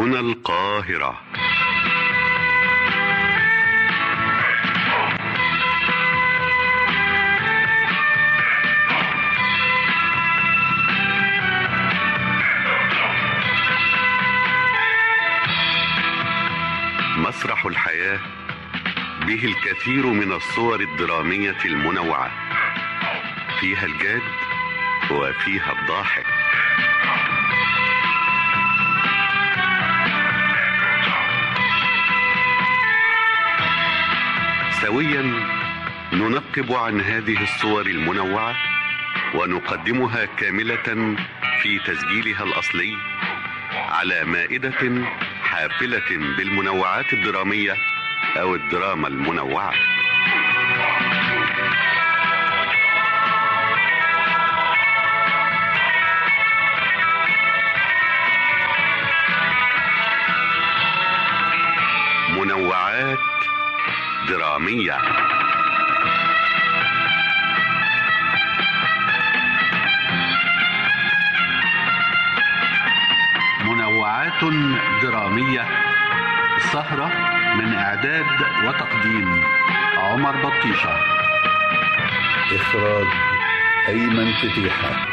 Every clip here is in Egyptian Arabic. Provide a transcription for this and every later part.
هنا القاهرة مسرح الحياة به الكثير من الصور الدرامية المنوعة فيها الجاد وفيها الضاحك سويا ننقب عن هذه الصور المنوعة ونقدمها كاملة في تسجيلها الأصلي على مائدة حافلة بالمنوعات الدرامية أو الدراما المنوعة منوعات درامية منوعات درامية سهرة من إعداد وتقديم عمر بطيشة إخراج أيمن فتيحة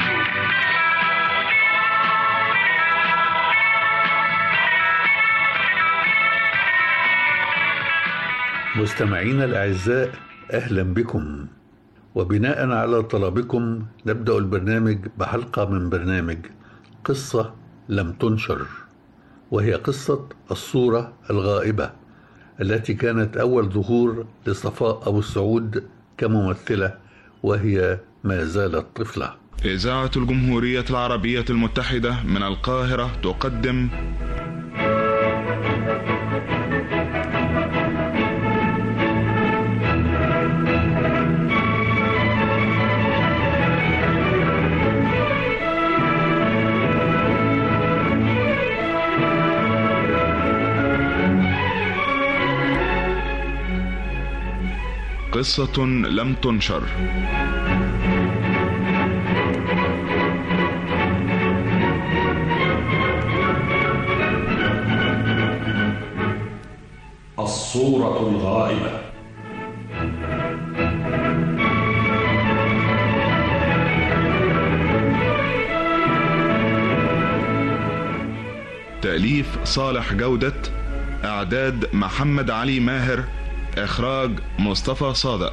مستمعينا الأعزاء أهلا بكم وبناء على طلبكم نبدأ البرنامج بحلقة من برنامج قصة لم تنشر وهي قصة الصورة الغائبة التي كانت أول ظهور لصفاء أبو السعود كممثلة وهي ما زالت طفلة إذاعة الجمهورية العربية المتحدة من القاهرة تقدم قصة لم تنشر الصورة الغائبة تأليف صالح جودة إعداد محمد علي ماهر إخراج مصطفى صادق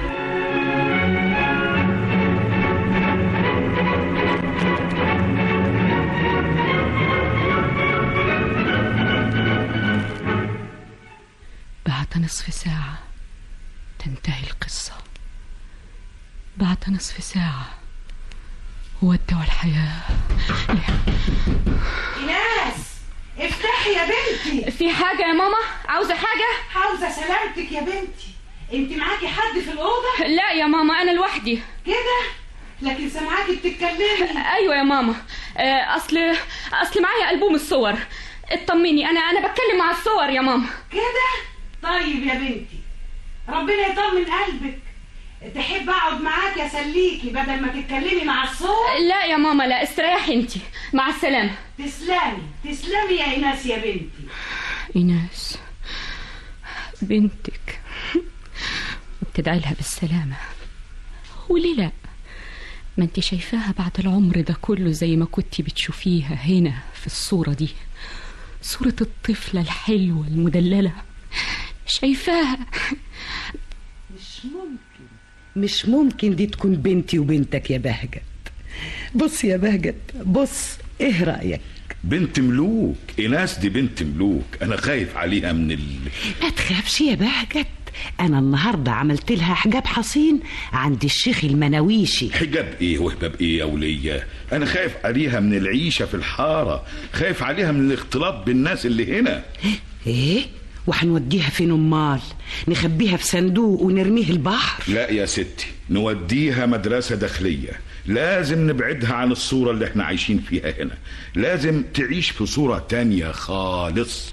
بعد نصف ساعة تنتهي القصة بعد نصف ساعة ودعوا الحياة إيناس افتحي يا بنتي في حاجة يا ماما عاوزة حاجة عاوزة سلامتك يا بنتي انت معاكي حد في الأوضة لا يا ماما أنا لوحدي كده لكن سامعاكي بتتكلمي أيوة يا ماما آه، أصل أصل معايا ألبوم الصور اطمني أنا أنا بتكلم مع الصور يا ماما كده طيب يا بنتي ربنا يطمن قلبك تحب اقعد معاكي اسليكي بدل ما تتكلمي مع الصوت لا يا ماما لا استريحي انت مع السلامة تسلمي تسلمي يا ايناس يا بنتي إيناس بنتك وبتدعي لها بالسلامة وليه لا ما انت شايفاها بعد العمر ده كله زي ما كنت بتشوفيها هنا في الصورة دي صورة الطفلة الحلوة المدللة شايفاها مش ممكن مش ممكن دي تكون بنتي وبنتك يا بهجت بص يا بهجت بص ايه رأيك بنت ملوك إيناس دي بنت ملوك أنا خايف عليها من ال... ما تخافش يا بهجت انا النهارده عملت لها حجاب حصين عند الشيخ المناويشي حجاب إيه وهباب إيه يا ولية أنا خايف عليها من العيشة في الحارة خايف عليها من الاختلاط بالناس اللي هنا ايه وهنوديها فين امال نخبيها في صندوق ونرميه البحر لا يا ستي نوديها مدرسة داخلية لازم نبعدها عن الصورة اللي احنا عايشين فيها هنا لازم تعيش في صورة تانية خالص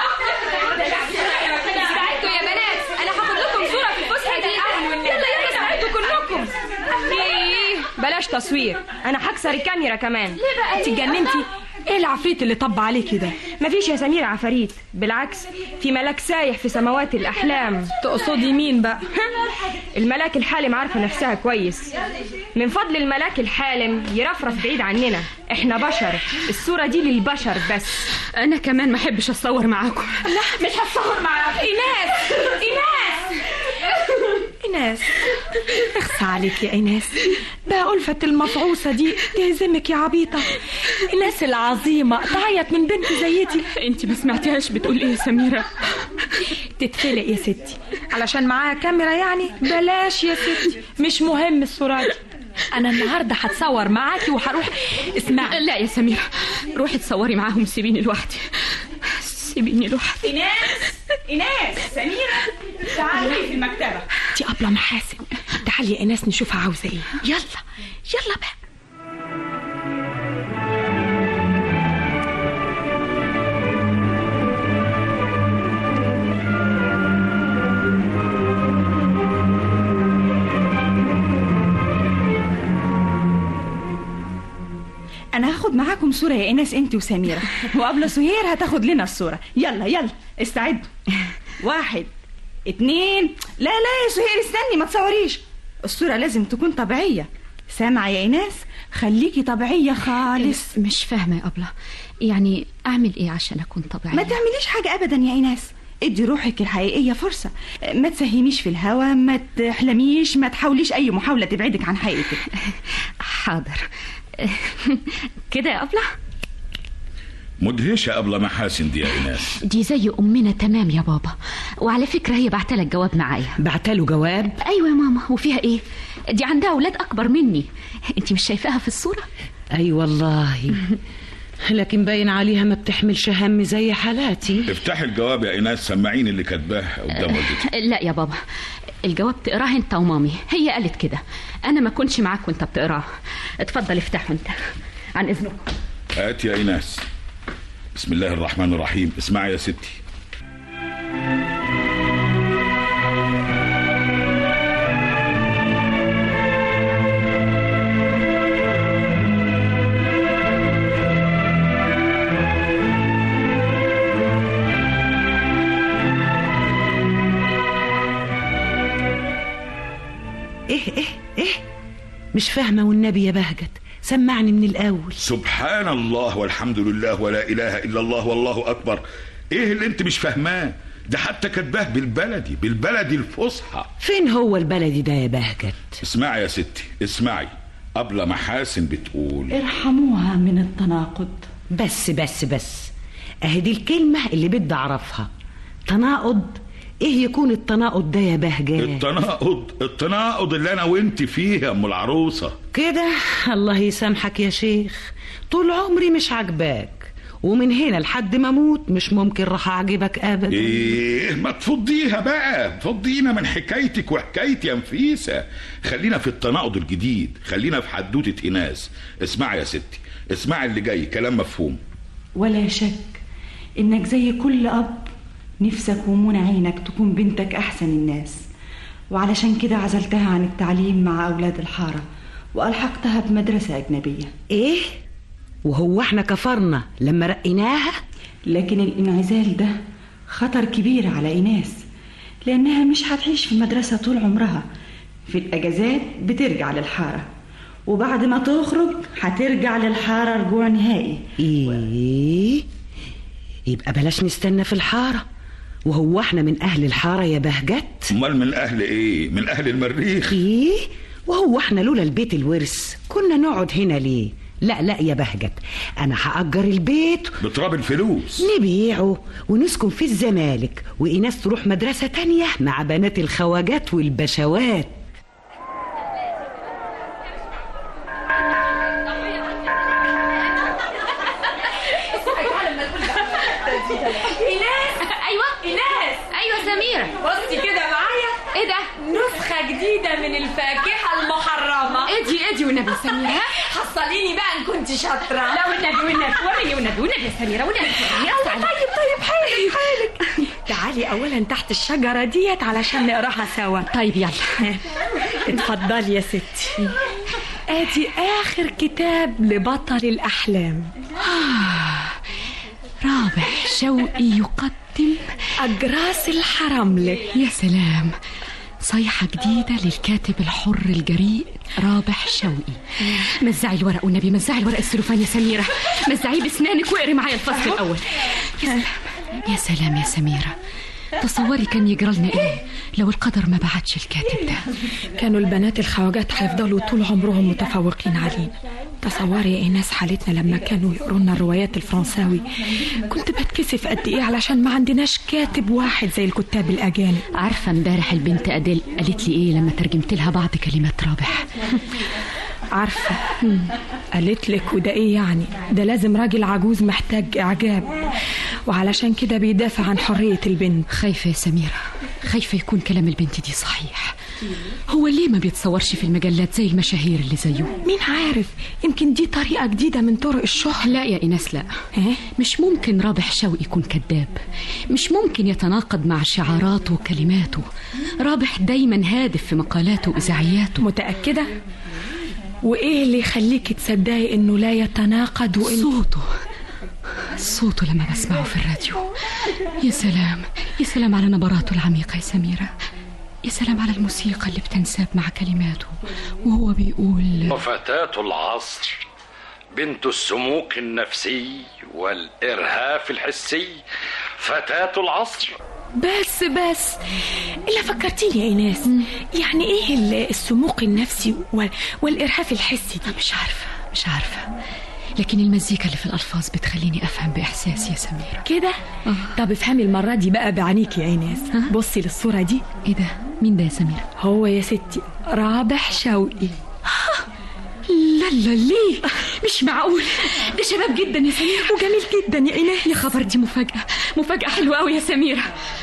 استعدوا يا بنات انا هاخد لكم صورة في الفسحة دي يلا يلا كلكم ايه بلاش تصوير انا هكسر الكاميرا كمان ليه بقى انت اتجننتي ايه العفريت اللي طب عليه كده مفيش يا سمير عفاريت بالعكس في ملاك سايح في سماوات الاحلام تقصدي مين بقى الملاك الحالم عارفه نفسها كويس من فضل الملاك الحالم يرفرف بعيد عننا احنا بشر الصوره دي للبشر بس انا كمان ما احبش اتصور معاكم لا مش هتصور معاك ايناس ايناس ايناس اخصى عليك يا ايناس بقى ألفة المفعوصة دي تهزمك يا عبيطة ايناس العظيمة تعيط من بنت زيتي انت ما سمعتيهاش بتقول ايه يا سميره تتفلق يا ستي علشان معاها كاميرا يعني بلاش يا ستي مش مهم الصورة دي انا النهارده هتصور معاكي وهروح اسمعي لا يا سميره روحي تصوري معاهم سيبيني لوحدي سيبيني لوحدي ايناس ايناس سميرة تعالي في المكتبة دي أبلة محاسن تعالي يا ايناس نشوفها عاوزة ايه يلا يلا بقى انا هاخد معاكم صورة يا ايناس انت وسميرة وقبل سهير هتاخد لنا الصورة يلا يلا استعدوا واحد اتنين لا لا يا سهير استني ما تصوريش الصورة لازم تكون طبيعية سامعة يا ايناس خليكي طبيعية خالص مش فاهمه يا ابله يعني اعمل ايه عشان اكون طبيعيه ما تعمليش حاجة ابدا يا ايناس ادي روحك الحقيقية فرصة ما تسهميش في الهوا ما تحلميش ما تحاوليش اي محاولة تبعدك عن حقيقتك حاضر كده يا ابله مدهشه ابله محاسن دي يا ايناس دي زي امنا تمام يا بابا وعلى فكره هي بعتلك جواب معايا بعتله جواب ايوه يا ماما وفيها ايه دي عندها اولاد اكبر مني انت مش شايفاها في الصوره اي والله لكن باين عليها ما بتحملش هم زي حالاتي افتحي الجواب يا ايناس سمعيني اللي كاتباه قدام والدتك لا يا بابا الجواب تقراه انت ومامي هي قالت كده انا ما كنتش معاك وانت بتقراه اتفضل افتحه انت عن اذنكم هات يا ايناس بسم الله الرحمن الرحيم اسمعي يا ستي ايه ايه ايه مش فاهمة والنبي يا بهجت سمعني من الأول سبحان الله والحمد لله ولا اله الا الله والله اكبر ايه اللي انت مش فاهماه ده حتى كاتباه بالبلدي بالبلدي الفصحى فين هو البلدي ده يا بهجت اسمعي يا ستي اسمعي أبلة محاسن بتقول ارحموها من التناقض بس بس بس اهي دي الكلمة اللي بدي أعرفها تناقض ايه يكون التناقض ده يا بهجت التناقض التناقض اللي انا وانت فيه يا ام العروسه كده الله يسامحك يا شيخ طول عمري مش عاجباك ومن هنا لحد ما اموت مش ممكن راح اعجبك ابدا ايه ما تفضيها بقى فضينا من حكايتك وحكايتي يا نفيسه خلينا في التناقض الجديد خلينا في حدوته ايناس اسمعي يا ستي اسمعي اللي جاي كلام مفهوم ولا شك انك زي كل اب نفسك ومنى عينك تكون بنتك احسن الناس وعلشان كده عزلتها عن التعليم مع اولاد الحاره والحقتها بمدرسه اجنبيه ايه وهو احنا كفرنا لما رقيناها لكن الانعزال ده خطر كبير على ايناس لانها مش هتعيش في المدرسه طول عمرها في الاجازات بترجع للحاره وبعد ما تخرج هترجع للحاره رجوع نهائي ايه يبقى بلاش نستنى في الحاره وهو احنا من اهل الحاره يا بهجت امال من اهل ايه من اهل المريخ ايه وهو احنا لولا البيت الورث كنا نقعد هنا ليه لا لا يا بهجت انا هأجر البيت بتراب الفلوس نبيعه ونسكن في الزمالك وإيناس تروح مدرسة تانية مع بنات الخواجات والبشوات ايناس ايوه ايناس ايوه سميره بصي كده معايا ايه ده نسخة جديدة من الفاكهة المحرمة ادي ادي والنبي يا سميره ها؟ حصليني بقى ان كنت شاطرة لا والنبي والنبي وريني والنبي والنبي يا سميره والنبي يا طيب طيب حالك حالك تعالي اولا تحت الشجرة ديت علشان نقراها سوا طيب يلا اتفضلي يا ستي ادي اخر كتاب لبطل الاحلام رابح شوقي يقدم اجراس الحرملة يا سلام صيحة جديدة للكاتب الحر الجريء رابح شوقي مزعي الورق والنبي مزعي الورق السلوفان يا سميرة مزعيه بسنانك واقري معايا الفصل الأول يا سلام يا سلام يا سميرة تصوري كان يجرى لنا ايه لو القدر ما بعتش الكاتب ده كانوا البنات الخواجات هيفضلوا طول عمرهم متفوقين علينا تصوري يا ايناس حالتنا لما كانوا يقروا لنا الروايات الفرنساوي كنت بتكسف قد ايه علشان ما عندناش كاتب واحد زي الكتاب الاجانب عارفة امبارح البنت أديل قالت لي ايه لما ترجمت لها بعض كلمات رابح عارفة قالت لك وده ايه يعني ده لازم راجل عجوز محتاج اعجاب وعلشان كده بيدافع عن حرية البنت خايفة يا سميرة خايفة يكون كلام البنت دي صحيح هو ليه ما بيتصورش في المجلات زي المشاهير اللي زيه مين عارف يمكن دي طريقة جديدة من طرق الشهرة لا يا إيناس لا إيه؟ مش ممكن رابح شوقي يكون كذاب مش ممكن يتناقض مع شعاراته وكلماته رابح دايما هادف في مقالاته وإذاعياته متأكدة وايه اللي يخليك تصدقي انه لا يتناقض وإن... صوته صوته لما بسمعه في الراديو يا سلام يا سلام على نبراته العميقة يا سميرة يا سلام على الموسيقى اللي بتنساب مع كلماته وهو بيقول وفتاة العصر بنت السموك النفسي والإرهاف الحسي فتاة العصر بس بس إلا فكرتيني يا إيناس يعني إيه ال- السموق النفسي وال... والإرهاف الحسي دي مش عارفة مش عارفة لكن المزيكا اللي في الألفاظ بتخليني أفهم بإحساس يا سميرة كده طب افهمي المرة دي بقى بعينيك يا إيناس بصي للصورة دي إيه ده مين ده يا سميرة هو يا ستي رابح شوقي لا لا ليه مش معقول ده شباب جدا يا سميرة وجميل جدا يا إيناس يا خبر دي مفاجأة مفاجأة حلوة أوي يا سميرة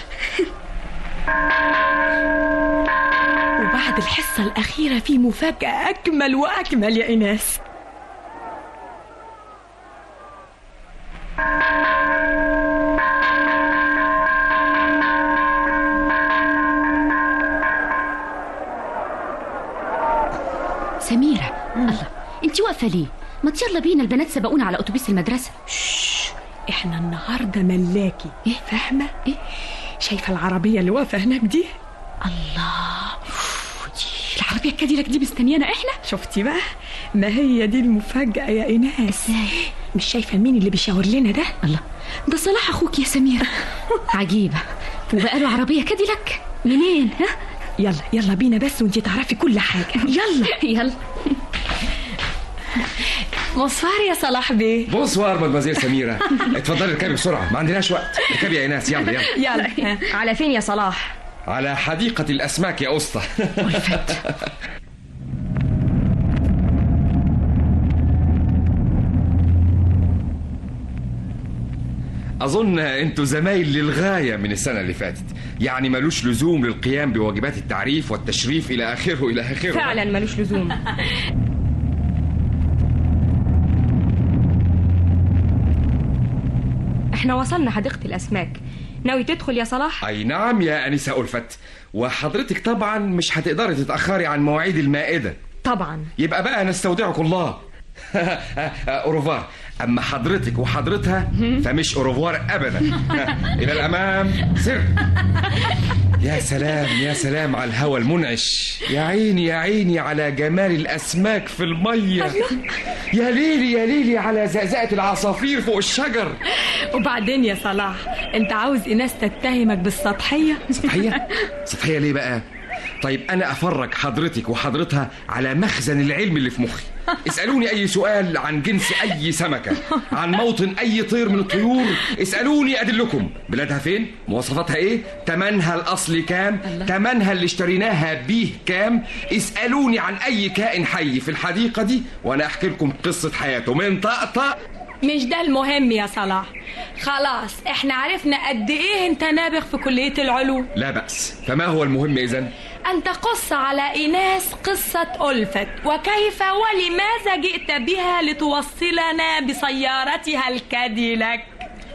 وبعد الحصة الأخيرة في مفاجأة أجمل وأجمل يا إيناس سميرة الله انت واقفة ليه ما يلا بينا البنات سبقونا على أتوبيس المدرسة إحنا النهاردة ملاكي إيه؟ فاهمة؟ إيه؟ شايفة العربية اللي واقفة هناك دي؟ الله دي العربية الكاديلاك دي مستنيانا احنا شفتي بقى؟ ما هي دي المفاجأة يا إيناس ازاي مش شايفة مين اللي بيشاور لنا ده؟ الله ده صلاح اخوك يا سميرة عجيبة وبقى له عربية كاديلاك منين ها يلا يلا بينا بس وانتي تعرفي كل حاجة يلا يلا مصفار يا صلاح بيه بونسوار مدمزيل سميرة اتفضلي اركبي بسرعة ما عندناش وقت اركبي يا ايناس يلا يلا يلا على فين يا صلاح؟ على حديقة الأسماك يا أسطى أظن أنتوا زمايل للغاية من السنة اللي فاتت يعني ملوش لزوم للقيام بواجبات التعريف والتشريف إلى آخره إلى آخره فعلا ملوش لزوم احنا وصلنا حديقة الأسماك ناوي تدخل يا صلاح؟ أي نعم يا أنسة ألفت وحضرتك طبعا مش هتقدري تتأخري عن مواعيد المائدة طبعا يبقى بقى نستودعكم الله اوروفار اما حضرتك وحضرتها فمش اوروفوار ابدا الى الامام سر يا سلام يا سلام على الهوى المنعش يا عيني يا عيني على جمال الاسماك في الميه يا ليلي يا ليلي على زقزقه العصافير فوق الشجر وبعدين يا صلاح انت عاوز ايناس تتهمك بالسطحية؟ سطحيه سطحيه ليه بقى طيب انا افرج حضرتك وحضرتها على مخزن العلم اللي في مخي اسالوني اي سؤال عن جنس اي سمكه عن موطن اي طير من الطيور اسالوني ادلكم بلادها فين مواصفاتها ايه تمنها الاصلي كام تمنها اللي اشتريناها بيه كام اسالوني عن اي كائن حي في الحديقه دي وانا احكي لكم قصه حياته من طقطق مش ده المهم يا صلاح خلاص احنا عرفنا قد ايه انت نابغ في كلية العلوم لا باس فما هو المهم اذا أن تقص على إيناس قصة ألفت وكيف ولماذا جئت بها لتوصلنا بسيارتها الكاديلاك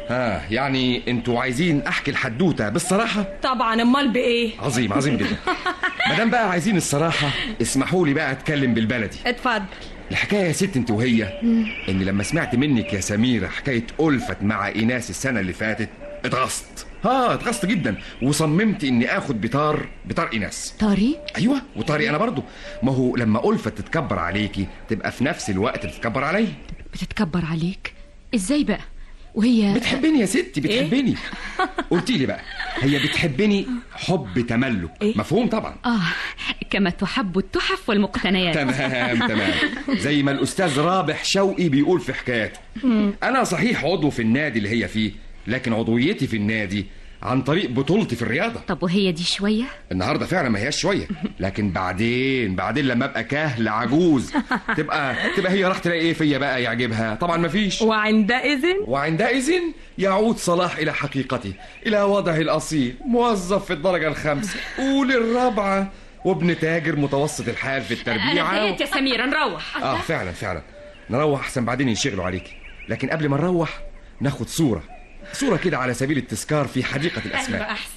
ها يعني انتوا عايزين احكي الحدوته بالصراحه طبعا امال بايه عظيم عظيم جدا ما دام بقى عايزين الصراحه اسمحوا لي بقى اتكلم بالبلدي اتفضل الحكايه يا ست انت وهي ان لما سمعت منك يا سميره حكايه ألفت مع ايناس السنه اللي فاتت اتغصت اه اتغصت جدا وصممت اني اخد بطار بطار ايناس طاري ايوه وطاري انا برضو ما هو لما ألفت تتكبر عليكي تبقى في نفس الوقت بتتكبر عليا بتتكبر عليك ازاي بقى وهي بتحبني يا ستي بتحبني قلتي لي بقى هي بتحبني حب تملك مفهوم طبعا اه كما تحب التحف والمقتنيات تمام تمام زي ما الاستاذ رابح شوقي بيقول في حكاياته انا صحيح عضو في النادي اللي هي فيه لكن عضويتي في النادي عن طريق بطولتي في الرياضه طب وهي دي شويه النهارده فعلا ما هياش شويه لكن بعدين بعدين لما ابقى كهل عجوز تبقى تبقى هي راح تلاقي ايه فيا بقى يعجبها طبعا ما فيش وعندئذ وعندئذ يعود صلاح الى حقيقته الى وضعه الاصيل موظف في الدرجه الخامسه قول الرابعه وابن تاجر متوسط الحال في التربيع انا زهقت يا سميره نروح اه فعلا فعلا نروح احسن بعدين ينشغلوا عليكي لكن قبل ما نروح ناخد صوره صوره كده على سبيل التذكار في حديقه الاسماء احسن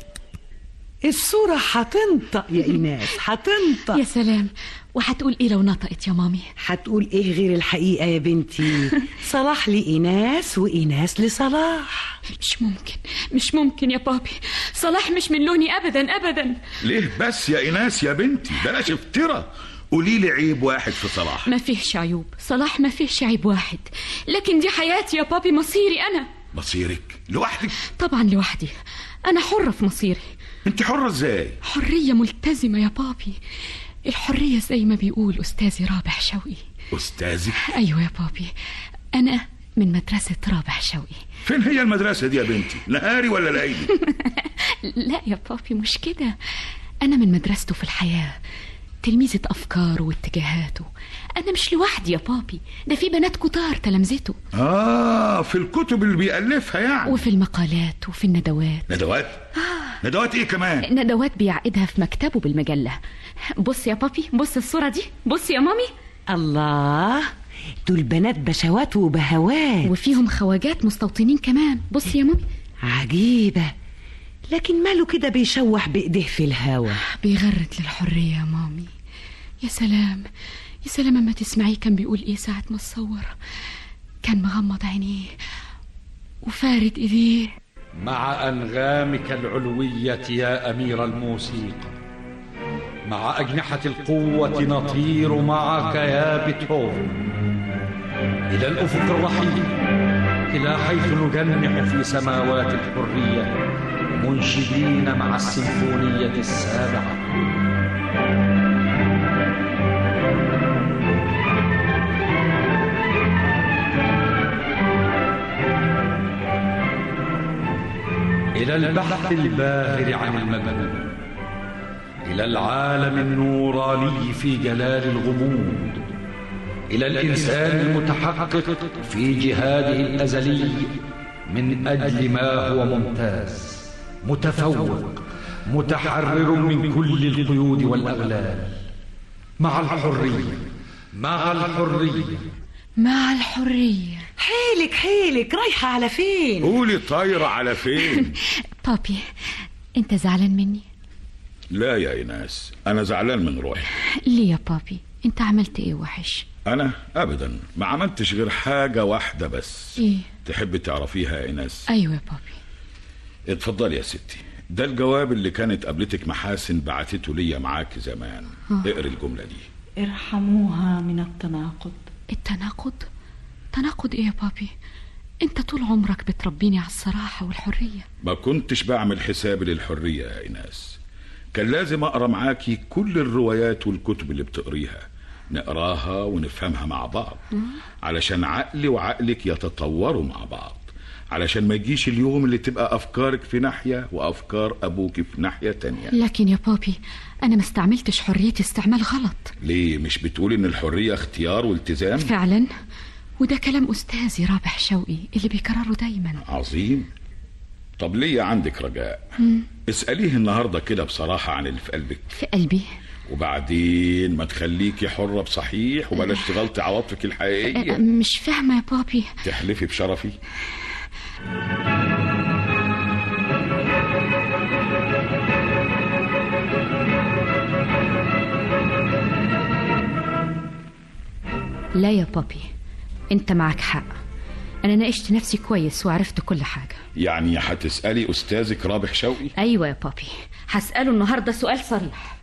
الصورة هتنطق يا إيناس هتنطق يا سلام وهتقول ايه لو نطقت يا مامي هتقول إيه غير الحقيقة يا بنتي صلاح لإيناس وإيناس لصلاح مش ممكن مش ممكن يا بابي صلاح مش من لوني ابدا ابدا ليه بس يا ايناس يا بنتي بلاش افترا قولي لي عيب واحد في صلاح ما فيهش عيوب صلاح ما فيهش عيب واحد لكن دي حياتي يا بابي مصيري انا مصيرك لوحدك طبعا لوحدي انا حرة في مصيري انت حرة ازاي حرية ملتزمة يا بابي الحرية زي ما بيقول أستاذي رابح شوقي استاذك أيوة يا بابي أنا من مدرسة رابح شوقي فين هي المدرسة دي يا بنتي نهاري ولا ليلي لا يا بابي مش كده أنا من مدرسته في الحياة تلميذة أفكاره واتجاهاته أنا مش لوحدي يا بابي ده في بنات كتار تلامذته اه في الكتب اللي بيألفها يعني وفي المقالات وفي الندوات ندوات ندوات ايه كمان ندوات بيعقدها في مكتبه بالمجلة بص يا بابي بص الصورة دي بص يا مامي الله دول بنات بشوات وبهوات وفيهم خواجات مستوطنين كمان بص يا مامي عجيبة لكن ماله كده بيشوح بإيديه في الهوا بيغرد للحرية يا مامي يا سلام يا سلام اما تسمعيه كان بيقول ايه ساعة ما تصور كان مغمض عينيه وفارد ايديه مع أنغامك العلوية يا أمير الموسيقى مع أجنحة القوة نطير معك يا بيتهوفن إلى الأفق الرحيم إلى حيث نجنح في سماوات الحرية منشدين مع السيمفونية السابعة إلى البحث الباهر عن المجنون إلى العالم النوراني في جلال الغموض إلى الإنسان المتحقق في جهاده الأزلي من أجل ما هو ممتاز متفوق متحرر من كل القيود والأغلال مع الحرية مع الحرية مع الحرية حيلك حيلك رايحة على فين قولي طايرة على فين بابي انت زعلان مني لا يا ايناس انا زعلان من روحي ليه يا بابي انت عملت ايه وحش انا ابدا ما عملتش غير حاجة واحدة بس ايه تحبي تعرفيها يا ايناس ايوه يا بابي اتفضلي يا ستي ده الجواب اللي كانت قابلتك محاسن بعتته ليا معاك زمان آه. اقري الجملة دي ارحموها من التناقض التناقض تناقض ايه يا بابي انت طول عمرك بتربيني على الصراحة والحرية ما كنتش بعمل حسابي للحرية يا ايناس كان لازم اقرا معاكي كل الروايات والكتب اللي بتقريها نقراها ونفهمها مع بعض علشان عقلي وعقلك يتطوروا مع بعض علشان ما يجيش اليوم اللي تبقى افكارك في ناحية وافكار ابوك في ناحية تانية لكن يا بابي انا ما استعملتش حريتي استعمال غلط ليه مش بتقول ان الحرية اختيار والتزام فعلا وده كلام استاذي رابح شوقي اللي بيكرره دايما عظيم طب ليه عندك رجاء مم. اسأليه النهاردة كده بصراحة عن اللي في قلبك في قلبي وبعدين ما تخليكي حرة بصحيح وبلاش تغلطي عواطفك أه، الحقيقية مش فاهمة يا بابي تحلفي بشرفي لا يا بابي انت معك حق انا ناقشت نفسي كويس وعرفت كل حاجه يعني هتسألي أستاذك رابح شوقي ايوه يا بابي هساله النهارده سؤال صريح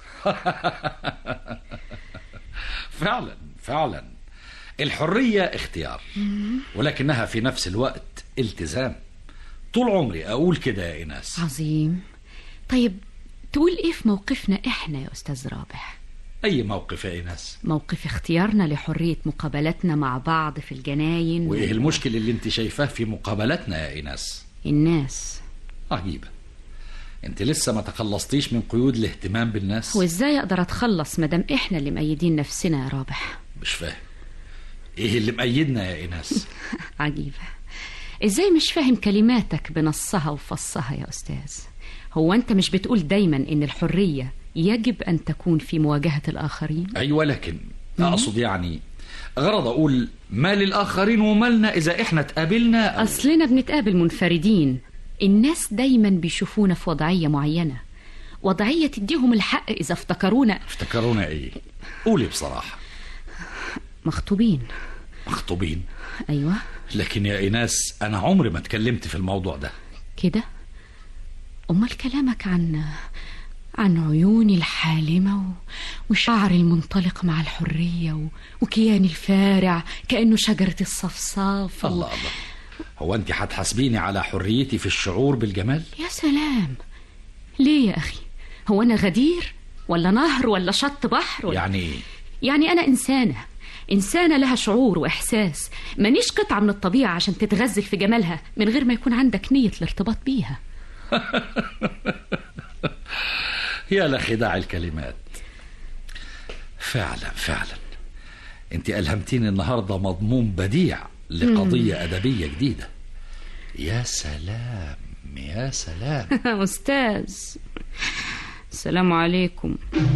فعلا فعلا الحرية اختيار ولكنها في نفس الوقت التزام طول عمري أقول كده يا إيناس عظيم طيب تقول ايه في موقفنا احنا يا استاذ رابح أي موقف يا إيناس موقف اختيارنا لحريه مقابلتنا مع بعض في الجناين وإيه المشكل اللي أنت شايفاه في مقابلتنا يا إيناس الناس عجيبة أنت لسه ما تخلصتيش من قيود الاهتمام بالناس وازاي اقدر اتخلص مادام احنا اللي مأيدين نفسنا يا رابح مش فاهم إيه اللي مأيدنا يا إيناس عجيبة ازاي مش فاهم كلماتك بنصها وفصها يا استاذ هو انت مش بتقول دايما ان الحرية يجب ان تكون في مواجهة الاخرين أيوة لكن أقصد يعني غرض أقول ما للآخرين ومالنا إذا إحنا اتقابلنا أو اصلنا بنتقابل منفردين الناس دايما بيشوفونا في وضعية معينة وضعية تديهم الحق اذا افتكرونا افتكرونا إيه قولي بصراحة مخطوبين مخطوبين ايوه لكن يا إيناس أنا عمري ما اتكلمت في الموضوع ده كده امال كلامك عن عن عيوني الحالمة و... وشعري المنطلق مع الحرية و... وكياني الفارع كأنه شجرة الصفصاف الله الله هو أنت هتحاسبيني على حريتي في الشعور بالجمال يا سلام ليه يا أخي هو أنا غدير ولا نهر ولا شط بحر ولا... يعني إيه يعني أنا إنسانة إنسانة لها شعور وإحساس مانيش قطعة من الطبيعة عشان تتغزل في جمالها من غير ما يكون عندك نية الارتباط بيها يا لخداع الكلمات فعلا فعلا انت ألهمتيني النهاردة مضمون بديع لقضية أدبية جديدة يا سلام يا سلام أستاذ السلام عليكم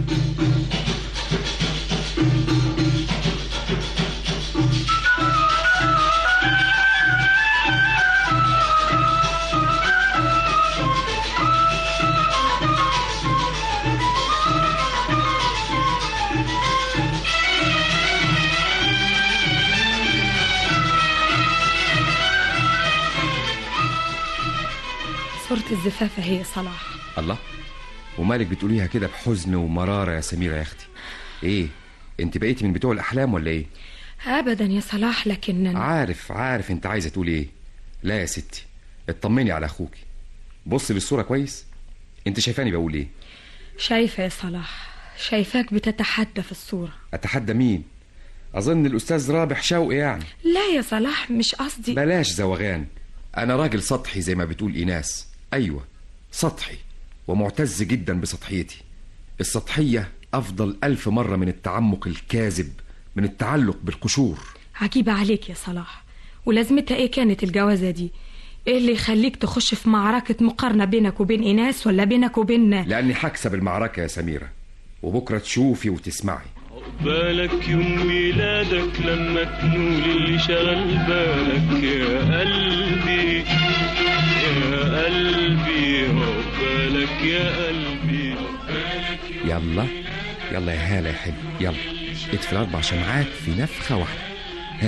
صورة الزفافة هي صلاح الله ومالك بتقوليها كده بحزن ومرارة يا سميرة يا أختي إيه أنت بقيتي من بتوع الأحلام ولا إيه أبدا يا صلاح لكن عارف عارف أنت عايزة تقول إيه لا يا ستي اطمني على أخوكي بصي للصورة كويس أنت شايفاني بقول إيه شايفة يا صلاح شايفاك بتتحدى في الصورة أتحدى مين أظن الأستاذ رابح شوقي يعني لا يا صلاح مش قصدي بلاش زوغان أنا راجل سطحي زي ما بتقول إيناس أيوة سطحي ومعتز جدا بسطحيتي السطحية أفضل ألف مرة من التعمق الكاذب من التعلق بالقشور عجيبة عليك يا صلاح ولازمتها ايه كانت الجوازة دي ايه اللي يخليك تخش في معركة مقارنة بينك وبين إيناس ولا بينك وبين لأني هكسب المعركة يا سميرة وبكرة تشوفي وتسمعي بالك يوم ميلادك لما تنول اللي شغل بالك يا قلبي يا قلبي عقبالك يا قلبي عقبالك يلا يلا يا هالة يا حلو يلا اطفي الأربع شمعات في نفخة واحدة ها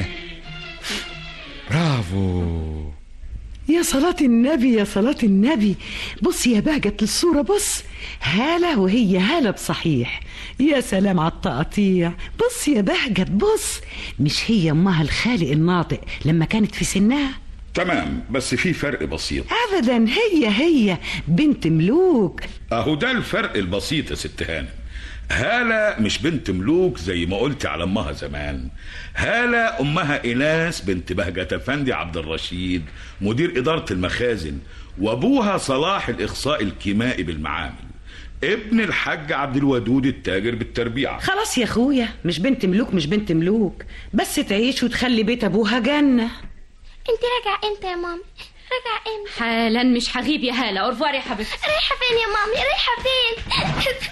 برافو يا صلاة النبي يا صلاة النبي بص يا بهجت للصورة بص هالة وهي هالة بصحيح يا سلام على التقطيع بص يا بهجت بص مش هي امها الخالق الناطق لما كانت في سنها تمام بس في فرق بسيط ابدا هي هي بنت ملوك اهو ده الفرق البسيط يا ست هانم هالة مش بنت ملوك زي ما قلت على امها زمان هالة امها ايناس بنت بهجة افندي عبد الرشيد مدير ادارة المخازن وابوها صلاح الاخصائي الكيمائي بالمعامل ابن الحاج عبد الودود التاجر بالتربيعة خلاص يا اخويا مش بنت ملوك مش بنت ملوك بس تعيش وتخلي بيت ابوها جنة انت راجع امتى يا مامي راجع امتى حالا مش هغيب يا هالة اورفوار يا حبيبتي رايحه فين يا مامي رايحه فين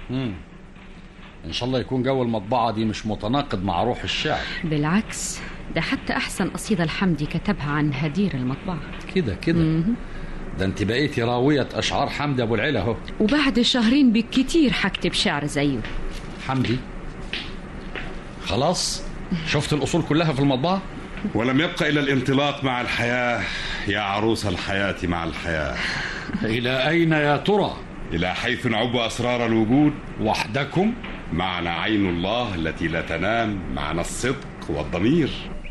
مم. ان شاء الله يكون جو المطبعه دي مش متناقض مع روح الشعر بالعكس ده حتى أحسن قصيدة الحمدي كتبها عن هدير المطبعة كده كده ده انت بقيتي راويه اشعار حمدي ابو العلا اهو وبعد شهرين بالكتير هكتب شعر زيه حمدي خلاص شفت الاصول كلها في المطبعه ولم يبق إلا الانطلاق مع الحياة يا عروس الحياة مع الحياة إلى أين يا ترى؟ إلى حيث نعب أسرار الوجود وحدكم معنا عين الله التي لا تنام معنا الصدق والضمير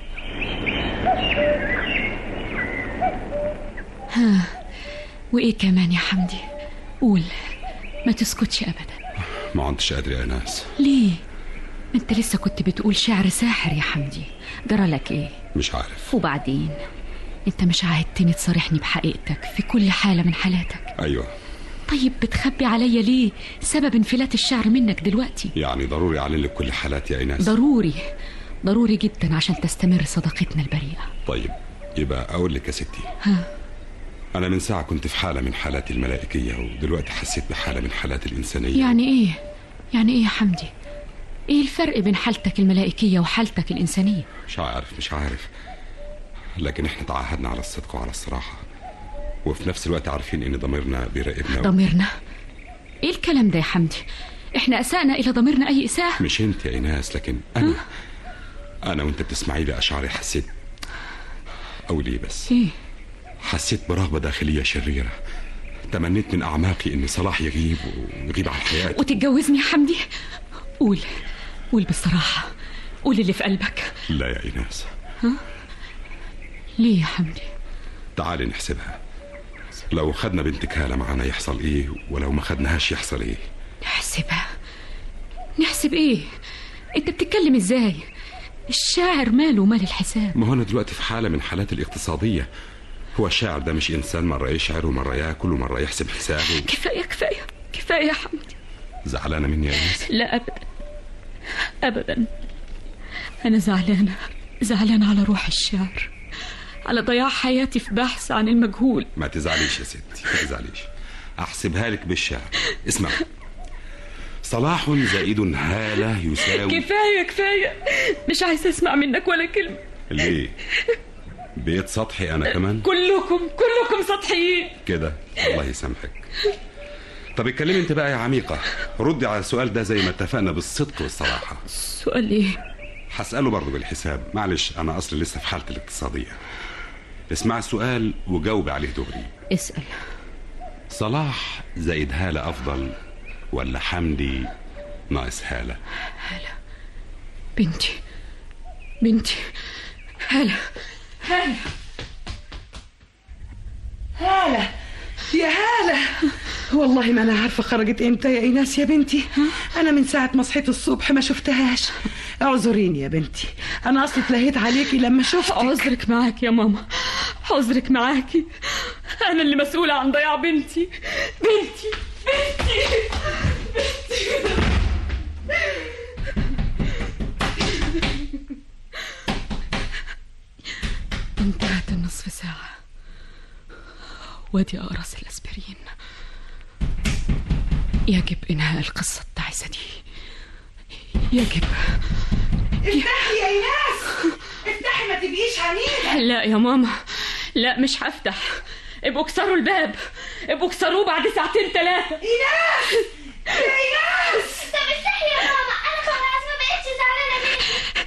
ها وإيه كمان يا حمدي قول ما تسكتش أبدا ما عدتش قادر يا ناس ليه ما انت لسه كنت بتقول شعر ساحر يا حمدي جرى لك ايه مش عارف وبعدين انت مش عاهدتني تصارحني بحقيقتك في كل حالة من حالاتك أيوة طيب بتخبي عليا ليه سبب انفلات الشعر منك دلوقتي يعني ضروري أعلن لك كل حالاتي يا إيناس ضروري ضروري جدا عشان تستمر صداقتنا البريئة طيب يبقى أقول لك يا ستي ها أنا من ساعة كنت في حالة من حالاتي الملائكية ودلوقتي حسيت بحالة من حالاتي الإنسانية يعني ايه يعني ايه يا حمدي ايه الفرق بين حالتك الملائكية وحالتك الإنسانية مش عارف مش عارف لكن احنا تعهدنا على الصدق وعلى الصراحة وفي نفس الوقت عارفين ان ضميرنا بيراقبنا و- ضميرنا ايه الكلام ده يا حمدي احنا اسأنا الى ضميرنا اي اساءة مش انت يا ايناس لكن انا انا وانت بتسمعي لي اشعاري حسيت او ليه بس ايه حسيت برغبة داخلية شريرة تمنيت من اعماقي ان صلاح يغيب ويغيب عن حياتي وتتجوزني يا حمدي قول قول بالصراحة قول اللي في قلبك لا يا ايناس ها ليه يا حمدي تعالي نحسبها لو خدنا بنتك هالة معانا يحصل ايه ولو ما خدناهاش يحصل ايه نحسبها نحسب ايه انت بتتكلم ازاي الشاعر ماله مال الحساب ما هو انا دلوقتي في حالة من حالات الاقتصادية هو الشاعر ده مش انسان مرة يشعر ومرة ياكل ومرة يحسب حسابه كفاية كفاية كفاية يا حمدي زعلانة مني يا ايناس لا ابدا ابدا انا زعلانة زعلانة على روح الشعر على ضياع حياتي في بحث عن المجهول ما تزعليش يا ستي ما تزعليش احسبها لك بالشعر اسمع صلاح زائد هالة يساوي كفاية كفاية مش عايزة اسمع منك ولا كلمة ليه بقيت سطحي انا كمان كلكم كلكم سطحيين كده الله يسامحك طب اتكلمي انت بقى يا عميقة ردي على السؤال ده زي ما اتفقنا بالصدق والصراحة سؤال ايه هسأله برضه بالحساب معلش أنا أصلي لسه في حالتي الاقتصادية اسمع السؤال وجاوبي عليه دغري اسأل صلاح زائد هالة أفضل ولا حمدي ناقص هالة بنتي بنتي هلا هلا هالة يا هالة والله ما أنا عارفة خرجت إمتى يا إيناس يا بنتي أنا من ساعة ما صحيت الصبح ما شفتهاش اعذريني يا بنتي أنا أصلي اتلهيت عليكي لما شفتك عذرك معاك يا ماما عذرك معاكي أنا اللي مسؤولة عن ضياع بنتي بنتي بنتي بنتي انتهت النصف ساعة وادي أقرص الأسبرين يجب إنهاء القصة التعيسة دي يجب افتحي يا ايناس افتحي ما تبقيش عنيدة لا يا ماما لا مش هفتح ابقوا اكسروا الباب ابقوا اكسروه بعد ساعتين ثلاثة ايناس يا ايناس طب افتحي يا ماما انا خلاص ما بقتش زعلانة منك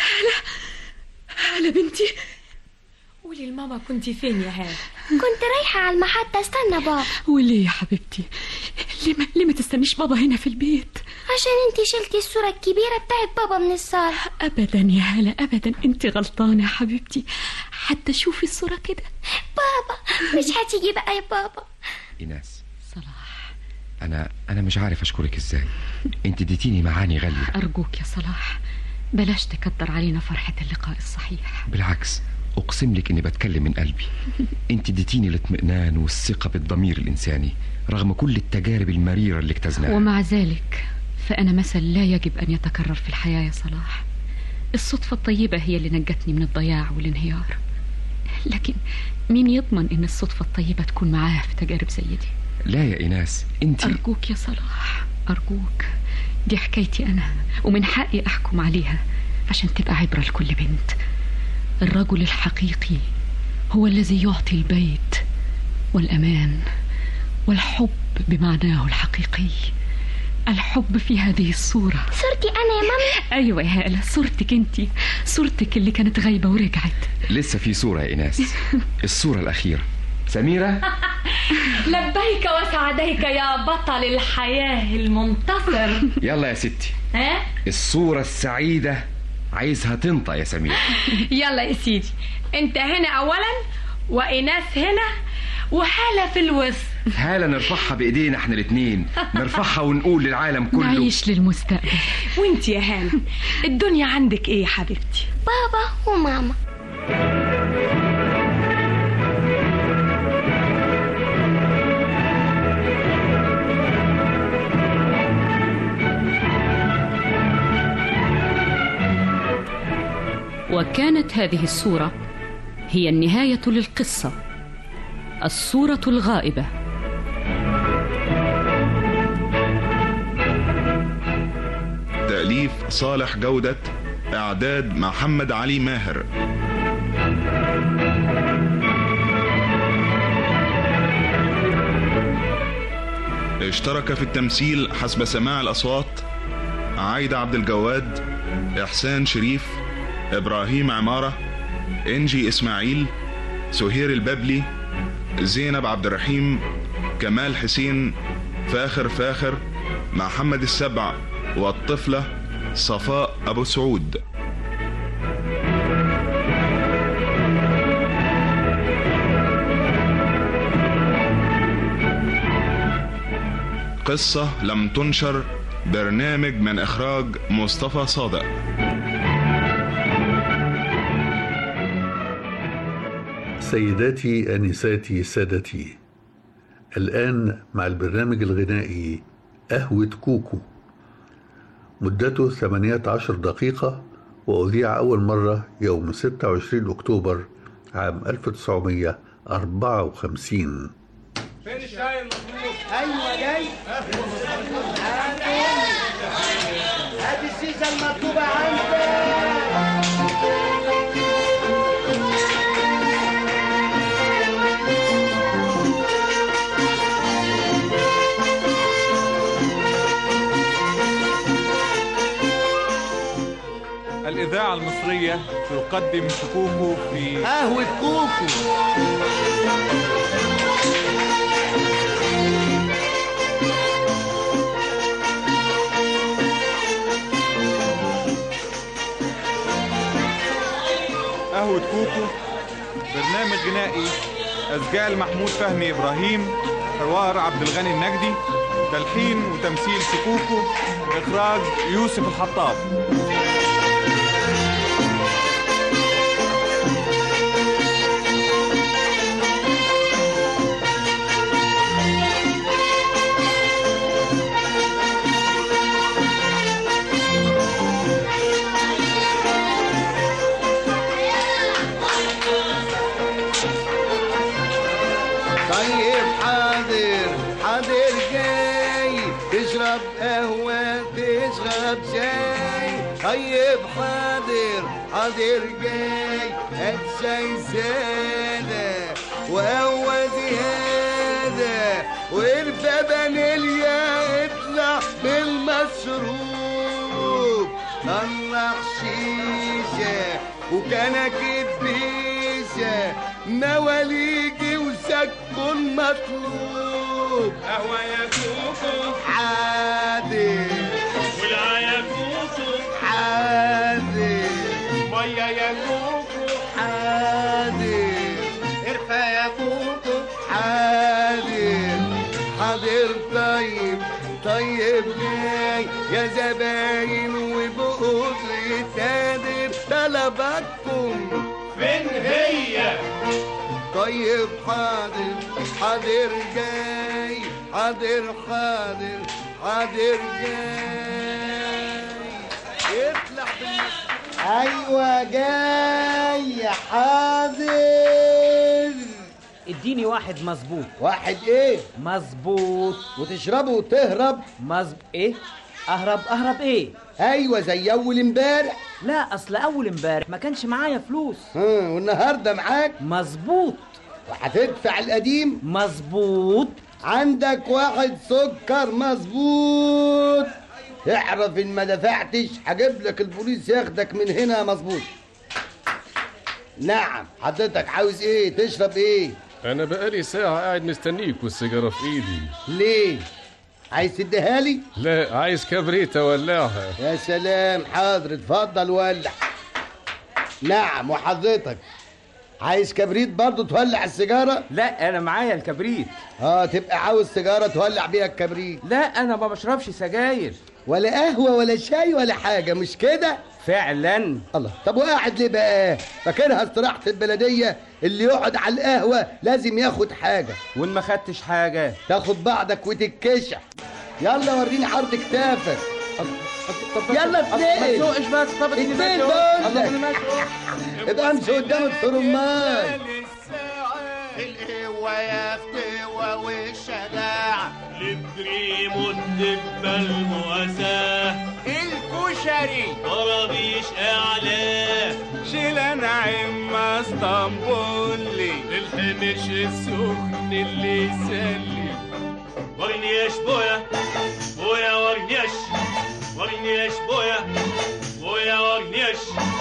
هلا بنتي قولي لماما كنت فين يا هان كنت رايحة على المحطة استنى بابا وليه يا حبيبتي ليه ما, ليه ما تستنيش بابا هنا في البيت عشان انتي شلتي الصورة الكبيرة بتاعت بابا من الصالة ابدا يا هلا ابدا انت غلطانه يا حبيبتي حتى شوفي الصوره كده بابا مش هتيجي بقى يا بابا ايناس صلاح انا انا مش عارف اشكرك ازاي انت اديتيني معاني غاليه ارجوك يا صلاح بلاش تكدر علينا فرحه اللقاء الصحيح بالعكس اقسم لك اني بتكلم من قلبي انت اديتيني الاطمئنان والثقه بالضمير الانساني رغم كل التجارب المريره اللي اجتزناها ومع ذلك فانا مثل لا يجب ان يتكرر في الحياه يا صلاح الصدفه الطيبه هي اللي نجتني من الضياع والانهيار لكن مين يضمن ان الصدفه الطيبه تكون معاها في تجارب زي دي لا يا ايناس انت ارجوك يا صلاح أرجوك دي حكايتي أنا ومن حقي أحكم عليها عشان تبقى عبرة لكل بنت الرجل الحقيقي هو الذي يعطي البيت والأمان والحب بمعناه الحقيقي الحب في هذه الصورة صورتي أنا يا ماما أيوة يا هالة صورتك انتي صورتك اللي كانت غايبة ورجعت لسه في صورة يا إيناس الصورة الأخيرة سميرة لبيك وسعديك يا بطل الحياة المنتصر يلا يا ستي ها الصورة السعيدة عايزها تنطق يا سميرة يلا يا سيدي انت هنا اولا وايناس هنا وحالة في الوسط هالة نرفعها بإيدينا احنا الاتنين نرفعها ونقول للعالم كله نعيش للمستقبل وانت يا هانة الدنيا عندك ايه يا حبيبتي بابا وماما وكانت هذه الصورة هي النهاية للقصة الصورة الغائبة تأليف صالح جودة إعداد محمد علي ماهر اشترك في التمثيل حسب سماع الأصوات عايدة عبد الجواد إحسان شريف إبراهيم عمارة إنجي إسماعيل سهير البابلي زينب عبد الرحيم كمال حسين فاخر فاخر محمد السبع والطفلة صفاء أبو سعود قصة لم تنشر برنامج من إخراج مصطفى صادق سيداتي انساتي سادتي الان مع البرنامج الغنائي قهوة كوكو مدته 18 دقيقة وأذيع أول مرة يوم 26 أكتوبر عام 1954 فين الشاي المطلوب؟ ايوه جاي هات السيسه المطلوبه عندك الإذاعة المصرية تقدم شكوكو في قهوة كوكو قهوة كوكو برنامج غنائي أسجال محمود فهمي إبراهيم حوار عبد الغني النجدي تلحين وتمثيل شكوكو إخراج يوسف الحطاب طيب حاضر حاضر جاي تشرب قهوة تشرب شاي طيب حاضر حاضر جاي هات شاي سادة وقهوة زيادة وارفع فانيليا اطلع بالمشروب طلع شيشة وكنكة بيشة مواليجي وسكن مطلوب قهوة يا كوكو عادل ولا يا كوكو عادل مية يا كوكو عادل ارفع يا كوكو حاضر حاضر طيب طيب جاي يا زباين وبقوط يتادر طلباتكم فين هي طيب حاضر حاضر جاي حاضر حاضر حاضر جاي اطلع بالمس... ايوه جاي حاضر اديني واحد مظبوط واحد ايه مظبوط وتشربه وتهرب مظبوط ايه اهرب اهرب ايه ايوه زي اول امبارح لا اصل اول امبارح ما كانش معايا فلوس ها والنهارده معاك مظبوط وهتدفع القديم مظبوط عندك واحد سكر مظبوط اعرف ان ما دفعتش هجيب لك البوليس ياخدك من هنا مظبوط نعم حضرتك عاوز ايه تشرب ايه انا بقالي ساعة قاعد مستنيك والسيجارة في ايدي ليه عايز تديها لي لا عايز كبريت اولعها يا سلام حاضر اتفضل ولع نعم وحضرتك عايز كبريت برضه تولع السيجارة؟ لا انا معايا الكبريت اه تبقى عاوز سيجارة تولع بيها الكبريت لا انا ما بشربش سجاير ولا قهوة ولا شاي ولا حاجة مش كده؟ فعلا الله طب وقاعد ليه بقى؟ فاكرها استراحة البلدية اللي يقعد على القهوة لازم ياخد حاجة وان ما خدتش حاجة تاخد بعضك وتتكشح يلا وريني عرض كتافك يلا ما اتنين تسوقش بقى طب اتنين اتنين بقول الله ما لك ابقى امشي قدام الترمال القوة يا فتوى والشجاعة البريم والدبة المؤساة الكشري طرابيش اعلاه شيل نعيم اسطنبولي الحمش السخن اللي يسلي ورنيش بويا بويا ورنيش ورنيش بويا بويا ورنيش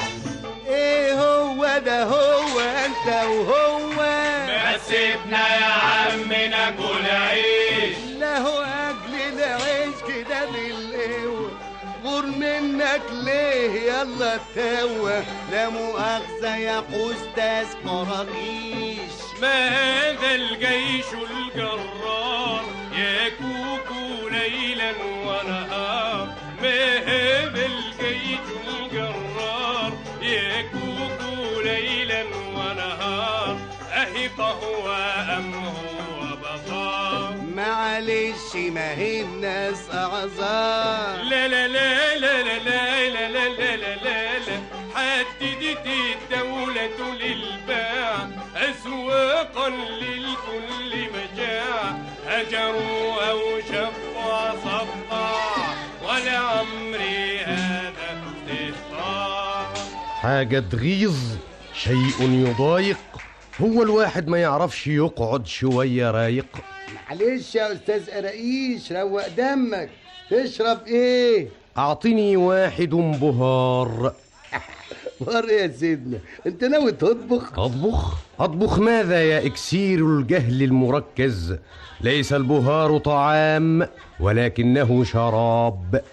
ايه هو ده هو انت وهو ما سيبنا يا عم ناكل عيش لا هو اجل العيش كده بالقوة غور منك ليه يلا توا لا مؤاخذة يا أستاذ قراقيش ما هذا الجيش الجرار يا كوكو ليلا ونهار ما هذا الجيش الجرار يا كوكو ليلا ونهار أهي قهوة أم هو بصار معلش ما هي الناس أعذار لا لا لا لا لا لا لا لا لا لا لا لا حددت الدولة للباع أسواقا للكل مجاع هجروا أو شقوا صفا ولعمري هذا استهتار حاجة تغيظ شيء يضايق هو الواحد ما يعرفش يقعد شوية رايق معلش يا أستاذ قراقيش روق دمك تشرب إيه؟ أعطني واحد بهار بهار إيه يا سيدنا؟ أنت ناوي تطبخ؟ أطبخ؟ أطبخ ماذا يا إكسير الجهل المركز ليس البهار طعام ولكنه شراب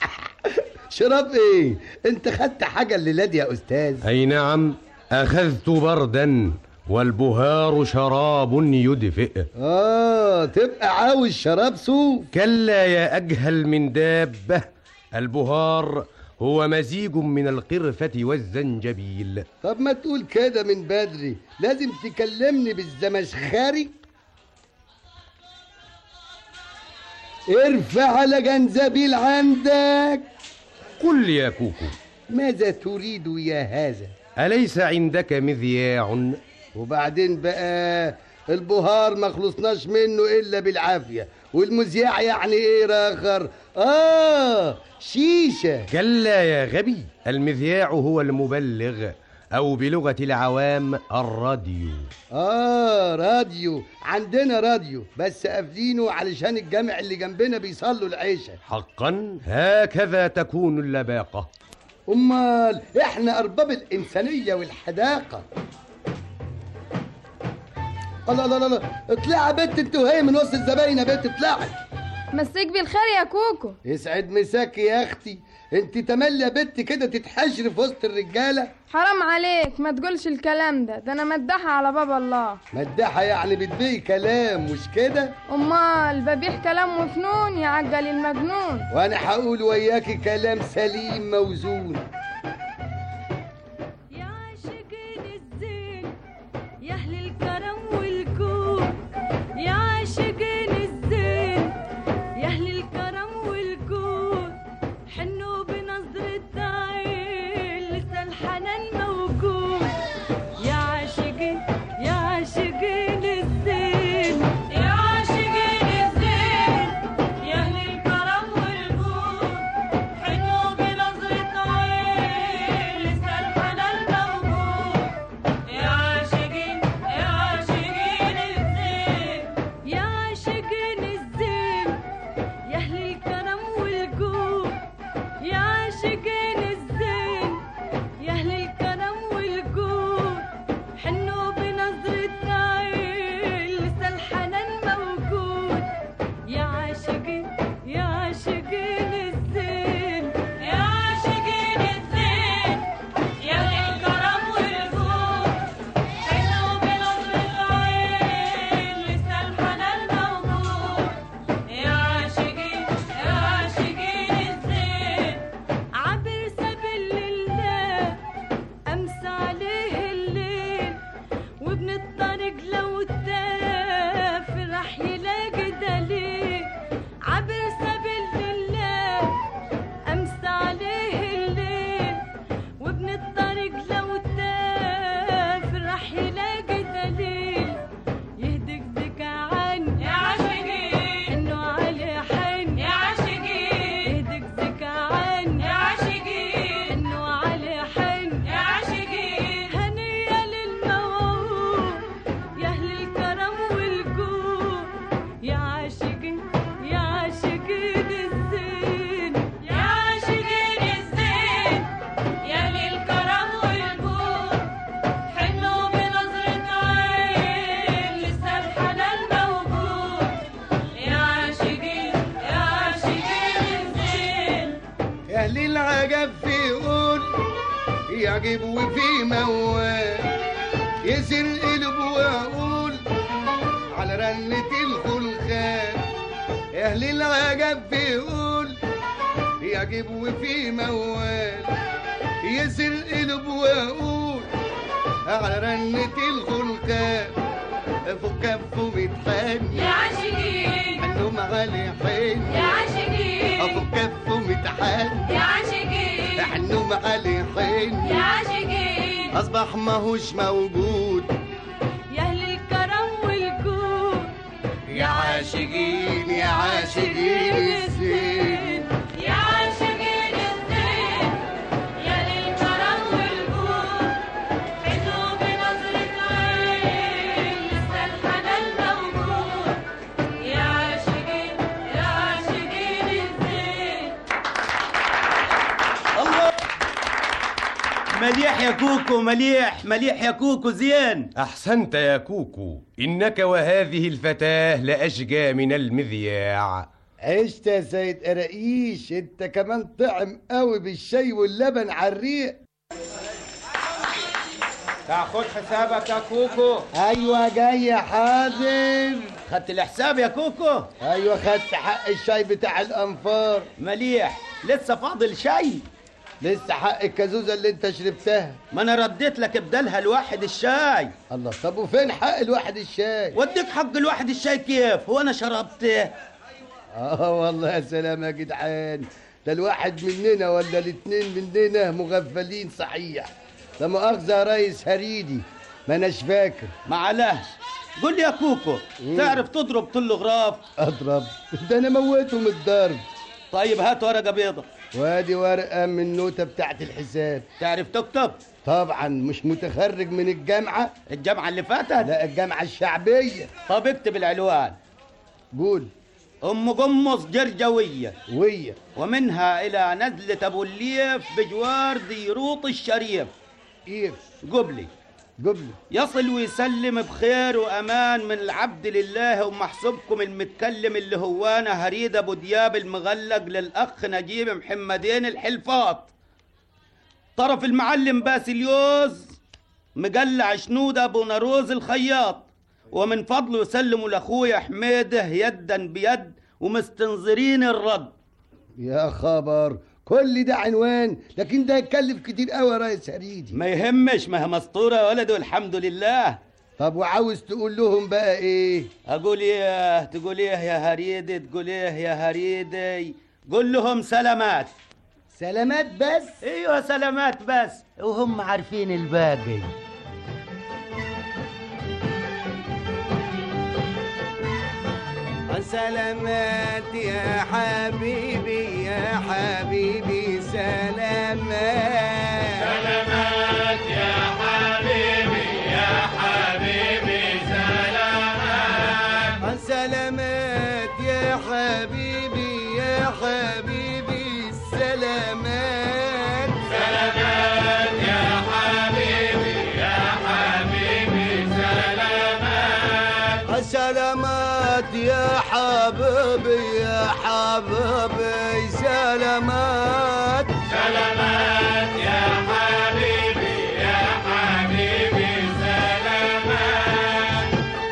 شراب إيه؟ أنت خدت حاجة الليلة دي يا أستاذ أي نعم أخذت بردا والبهار شراب يدفئ آه تبقى عاوز شراب صوف كلا يا أجهل من دابة البهار هو مزيج من القرفة والزنجبيل طب ما تقول كده من بدري لازم تكلمني بالزمشخاري ارفع على جنزبيل عندك قل يا كوكو ماذا تريد يا هذا أليس عندك مذياع وبعدين بقى البهار ما خلصناش منه الا بالعافيه والمذياع يعني ايه راخر اه شيشه كلا يا غبي المذياع هو المبلغ أو بلغة العوام الراديو اه راديو عندنا راديو بس قافلينه علشان الجامع اللي جنبنا بيصلوا العشاء حقا هكذا تكون اللباقة امال احنا ارباب الانسانيه والحداقه الله الله الله اطلعي يا بنت انت وهي من وسط الزباين يا بنت اطلعي مسيك بالخير يا كوكو يسعد مساكي يا اختي انت تملي يا بنت كده تتحشري في وسط الرجاله حرام عليك ما تقولش الكلام ده ده انا مدحة على باب الله مداحه يعني بتبيعي كلام مش كده امال ببيح كلام وفنون يعجل المجنون وانا هقول وياكي كلام سليم موزون يا أهل الكرم والجود يا عاشقين الزين يا أهل الكرم والجود حنوا بنظرة عين لسه الحنان موجود يا عاشقين يا عاشقين الزين يا اهل العجب في قول يعجب وفي موال يسر قلب واقول على رنة الخلخال يا اهل العجب في قول يعجب وفي موال يسر قلب واقول على رنة الخلخال فوق كفه متحني يا عاشقين حنهم علي حين يا عاشقين فوق كفه متحني يا عاشقين حنهم علي حين يا عاشقين أصبح ماهوش موجود يا أهل الكرم والجود يا عاشقين يا عاشقين الزين يا عاشقين الزين يا للكرم والجود حلو بنظرة عين لسه الحنان موجود يا عاشقين يا عاشقين الزين الله مليح يا كوكو مليح مليح يا كوكو زين أحسنت يا كوكو إنك وهذه الفتاة لأشجى من المذياع عشت يا سيد قراقيش انت كمان طعم قوي بالشاي واللبن على الريق تاخد حسابك يا كوكو ايوه جاي يا حاضر خدت الحساب يا كوكو ايوه خدت حق الشاي بتاع الانفار مليح لسه فاضل شاي لسه حق الكازوزه اللي انت شربتها ما انا رديت لك بدلها الواحد الشاي الله طب وفين حق الواحد الشاي وديك حق الواحد الشاي كيف هو انا شربته اه والله يا سلام يا جدعان ده الواحد مننا ولا الاتنين مننا مغفلين صحيح لا مؤاخذة يا ريس هريدي ما اناش فاكر معلش قول لي يا كوكو تعرف تضرب طل غراف اضرب ده انا موته من الضرب طيب هات ورقه بيضة وادي ورقة من النوتة بتاعت الحساب تعرف تكتب طبعا مش متخرج من الجامعة الجامعة اللي فاتت لا الجامعة الشعبية طب اكتب العنوان قول ام قمص جرجوية وية ومنها الى نزلة ابو الليف بجوار ديروط الشريف كيف قبلي قبل يصل ويسلم بخير وامان من العبد لله ومحسوبكم المتكلم اللي هو انا هريد ابو دياب المغلق للاخ نجيب محمدين الحلفاط طرف المعلم باسليوز مقلع شنودة ابو نروز الخياط ومن فضله يسلموا لاخويا حميده يدا بيد ومستنظرين الرد يا خبر كل ده عنوان لكن ده يتكلف كتير قوي يا ريس هريدي ما يهمش ما هي مسطوره يا ولد والحمد لله طب وعاوز تقول لهم بقى ايه اقول ايه تقول ايه يا هريدي تقول ايه يا هريدي قول لهم سلامات سلامات بس ايوه سلامات بس وهم عارفين الباقي سلامات يا حبيبي يا حبيبي سلامات سلامات يا حبيبي يا حبيبي سلامات سلامات يا حبيبي يا حبيبي سلامات سلامات يا حبيبي يا حبيبي سلامات سلامات يا حبيبي يا حبيبي سلامات سلامات يا حبيبي يا حبيبي سلامات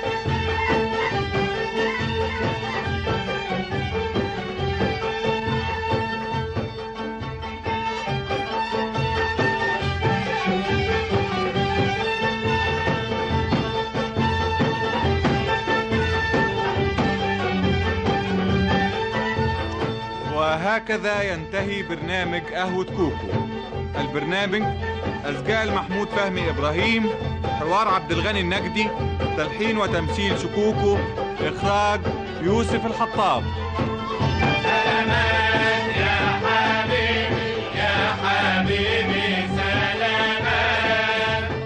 وهكذا ينتهي برنامج قهوة كوكو البرنامج أسجال محمود فهمي إبراهيم حوار عبد الغني النجدي تلحين وتمثيل شكوكو إخراج يوسف الحطاب سلامات يا حبيبي يا حبيبي سلامات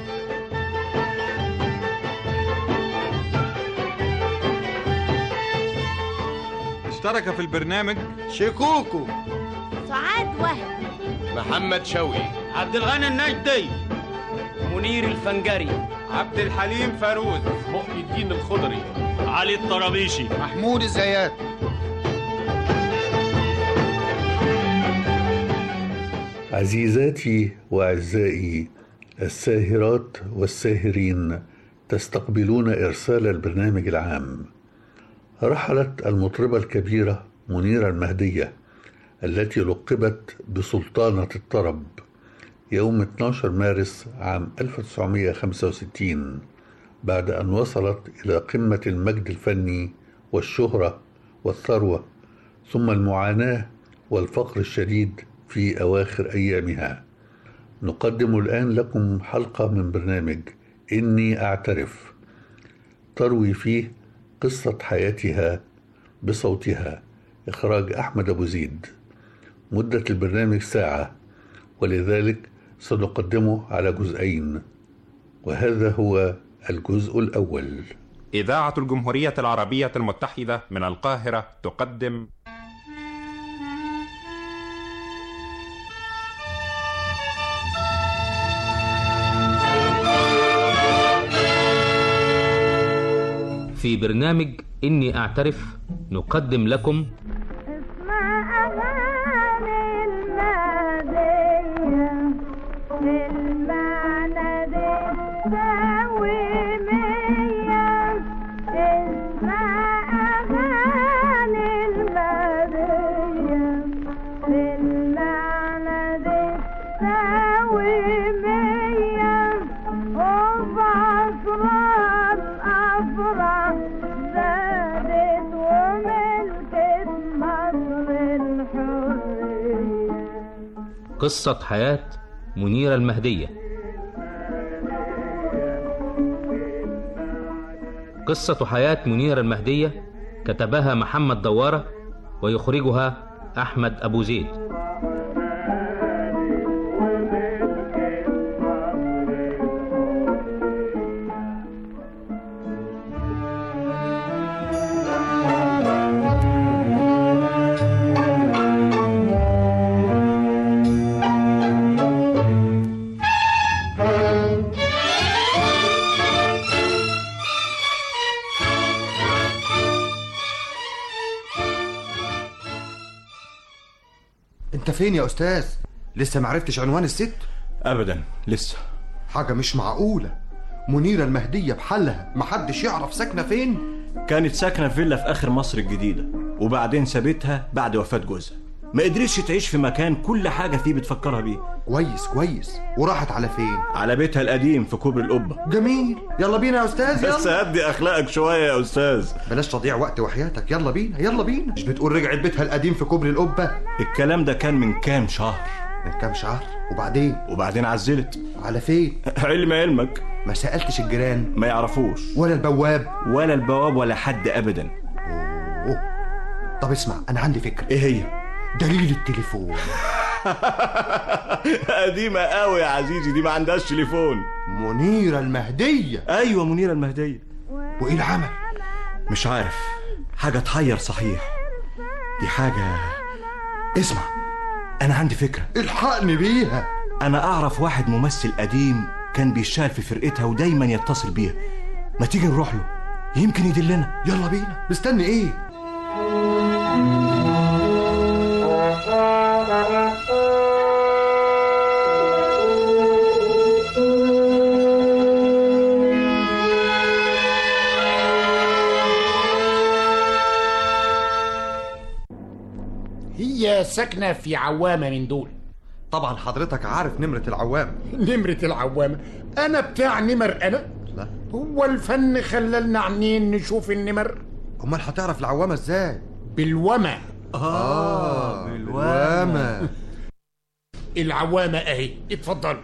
اشترك في البرنامج شكوكو سعاد وهب محمد شوقي عبد الغني النجدي منير الفنجري عبد الحليم فاروز محي الدين الخضري علي الطرابيشي محمود الزيات عزيزاتي واعزائي الساهرات والساهرين تستقبلون ارسال البرنامج العام رحلت المطربه الكبيره منيره المهديه التي لقبت بسلطانه الطرب يوم 12 مارس عام 1965 بعد ان وصلت الى قمه المجد الفني والشهره والثروه ثم المعاناه والفقر الشديد في اواخر ايامها نقدم الان لكم حلقه من برنامج اني اعترف تروي فيه قصه حياتها بصوتها اخراج احمد ابو زيد مده البرنامج ساعه ولذلك سنقدمه على جزئين وهذا هو الجزء الاول إذاعة الجمهورية العربية المتحدة من القاهرة تقدم في برنامج إني أعترف نقدم لكم قصة حياة منيرة المهدية قصة حياة منيرة المهدية كتبها محمد دوارة ويخرجها أحمد أبو زيد انت فين يا استاذ لسه معرفتش عنوان الست ابدا لسه حاجه مش معقوله منيره المهديه بحالها محدش يعرف ساكنه فين كانت ساكنه في فيلا في اخر مصر الجديده وبعدين سابتها بعد وفاه جوزها ما قدرتش تعيش في مكان كل حاجه فيه بتفكرها بيه كويس كويس وراحت على فين على بيتها القديم في كوبري القبه جميل يلا بينا يا استاذ يلا بس هدي اخلاقك شويه يا استاذ بلاش تضيع وقت وحياتك يلا بينا يلا بينا مش بتقول رجعت بيتها القديم في كوبري القبه الكلام ده كان من كام شهر من كام شهر وبعدين وبعدين عزلت على فين علم علمك ما سالتش الجيران ما يعرفوش ولا البواب ولا البواب ولا حد ابدا أوه. طب اسمع انا عندي فكره ايه هي دليل التليفون قديمة قوي يا عزيزي دي ما عندهاش تليفون منيرة المهدية ايوه منيرة المهدية وايه العمل مش عارف حاجة تحير صحيح دي حاجة اسمع انا عندي فكرة الحقني بيها انا اعرف واحد ممثل قديم كان بيشتغل في فرقتها ودايما يتصل بيها ما تيجي نروح له يمكن يدلنا يلا بينا مستني ايه هي ساكنة في عوامة من دول طبعا حضرتك عارف نمرة العوامة نمرة العوامة أنا بتاع نمر أنا لا هو الفن خلالنا عنين نشوف النمر امال هتعرف العوامة ازاي بالومة اه بالوامة العوامة أهي اتفضل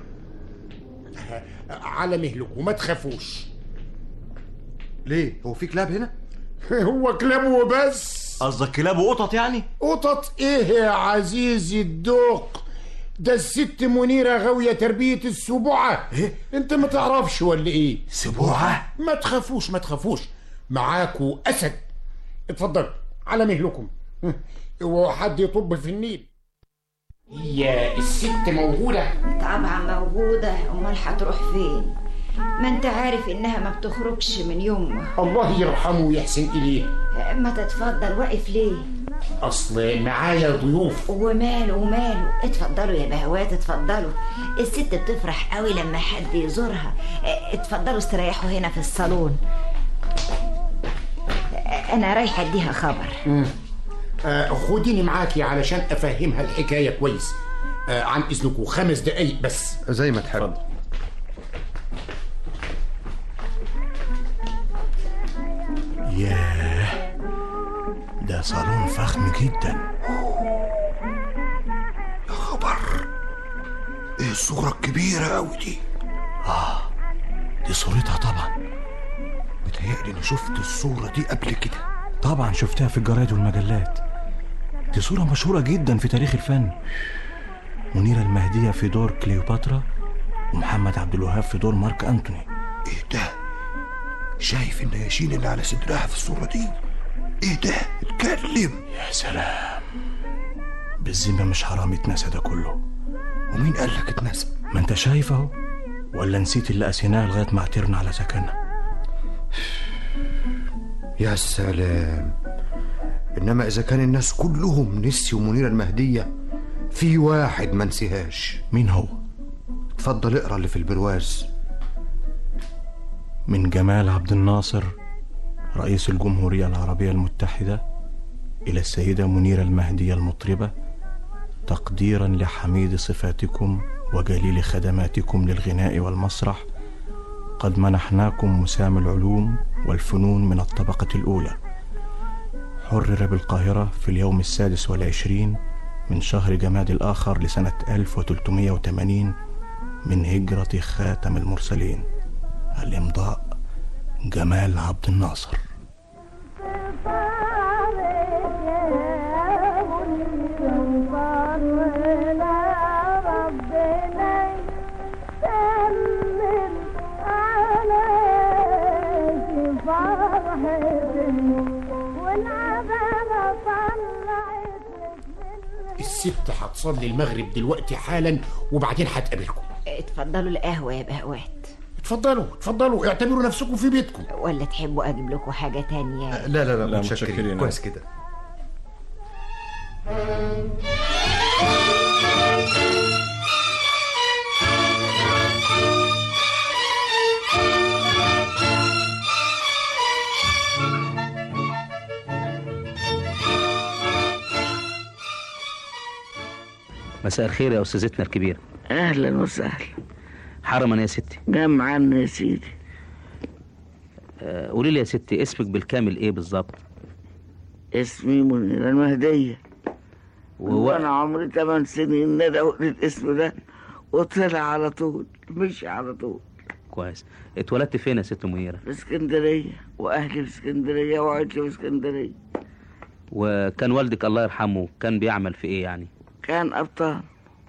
على مهلك وما تخافوش ليه هو في كلاب هنا هو كلاب وبس قصدك كلاب وقطط يعني قطط ايه يا عزيزي الدوق ده الست منيرة غاوية تربية السبوعة إيه؟ انت ما تعرفش ولا ايه سبوعة ما تخافوش ما تخافوش معاكوا اسد اتفضل على مهلكم اوعوا حد يطب في النيل هي الست موجودة طبعا موجودة امال هتروح فين ما انت عارف انها ما بتخرجش من يومها الله يرحمه ويحسن اليه ما تتفضل واقف ليه اصل معايا ضيوف وماله وماله اتفضلوا يا بهوات اتفضلوا الست بتفرح قوي لما حد يزورها اه، اتفضلوا استريحوا هنا في الصالون اه، انا رايحه اديها خبر مم. آه خديني معاكي علشان افهمها الحكايه كويس آه عن اذنكم خمس دقايق بس زي ما تحب ياه ده صالون فخم جدا يا خبر ايه الصورة الكبيرة قوي دي اه دي صورتها طبعا متهيألي انا شفت الصورة دي قبل كده طبعا شفتها في الجرايد والمجلات دي صورة مشهورة جدا في تاريخ الفن منيرة المهدية في دور كليوباترا ومحمد عبد الوهاب في دور مارك أنتوني ايه ده شايف النياشين اللي على صدرها في الصورة دي ايه ده اتكلم يا سلام بالذمة مش حرام يتنسى ده كله ومين قال لك اتنسى ما انت شايف اهو ولا نسيت اللي قسيناه لغاية ما عترنا على سكننا يا سلام انما اذا كان الناس كلهم نسيوا منيرة المهدية في واحد ما نسيهاش مين هو اتفضل اقرا اللي في البرواز من جمال عبد الناصر رئيس الجمهورية العربية المتحدة إلى السيدة منيرة المهدية المطربة تقديرا لحميد صفاتكم وجليل خدماتكم للغناء والمسرح قد منحناكم مسام العلوم والفنون من الطبقة الأولى حرر بالقاهرة في اليوم السادس والعشرين من شهر جماد الآخر لسنة 1380 من هجرة خاتم المرسلين الإمضاء جمال عبد الناصر الست هتصلي المغرب دلوقتي حالا وبعدين هتقابلكم اتفضلوا القهوه يا بهوات اتفضلوا اتفضلوا اعتبروا نفسكم في بيتكم ولا تحبوا اجيب لكم حاجه تانية لا لا لا, لا، متشكرين متشكرين. كويس كده مساء الخير يا استاذتنا الكبيره اهلا وسهلا حرما يا ستي جمعا يا سيدي آه، قولي لي يا ستي اسمك بالكامل ايه بالظبط اسمي منيرة المهدية وهو- وانا عمري 8 سنين ندى الاسم ده وطلع على طول مشي على طول كويس اتولدت فين يا ست منيره في اسكندرية واهلي في اسكندرية وعيلتي في اسكندرية وكان والدك الله يرحمه كان بيعمل في ايه يعني كان ابطال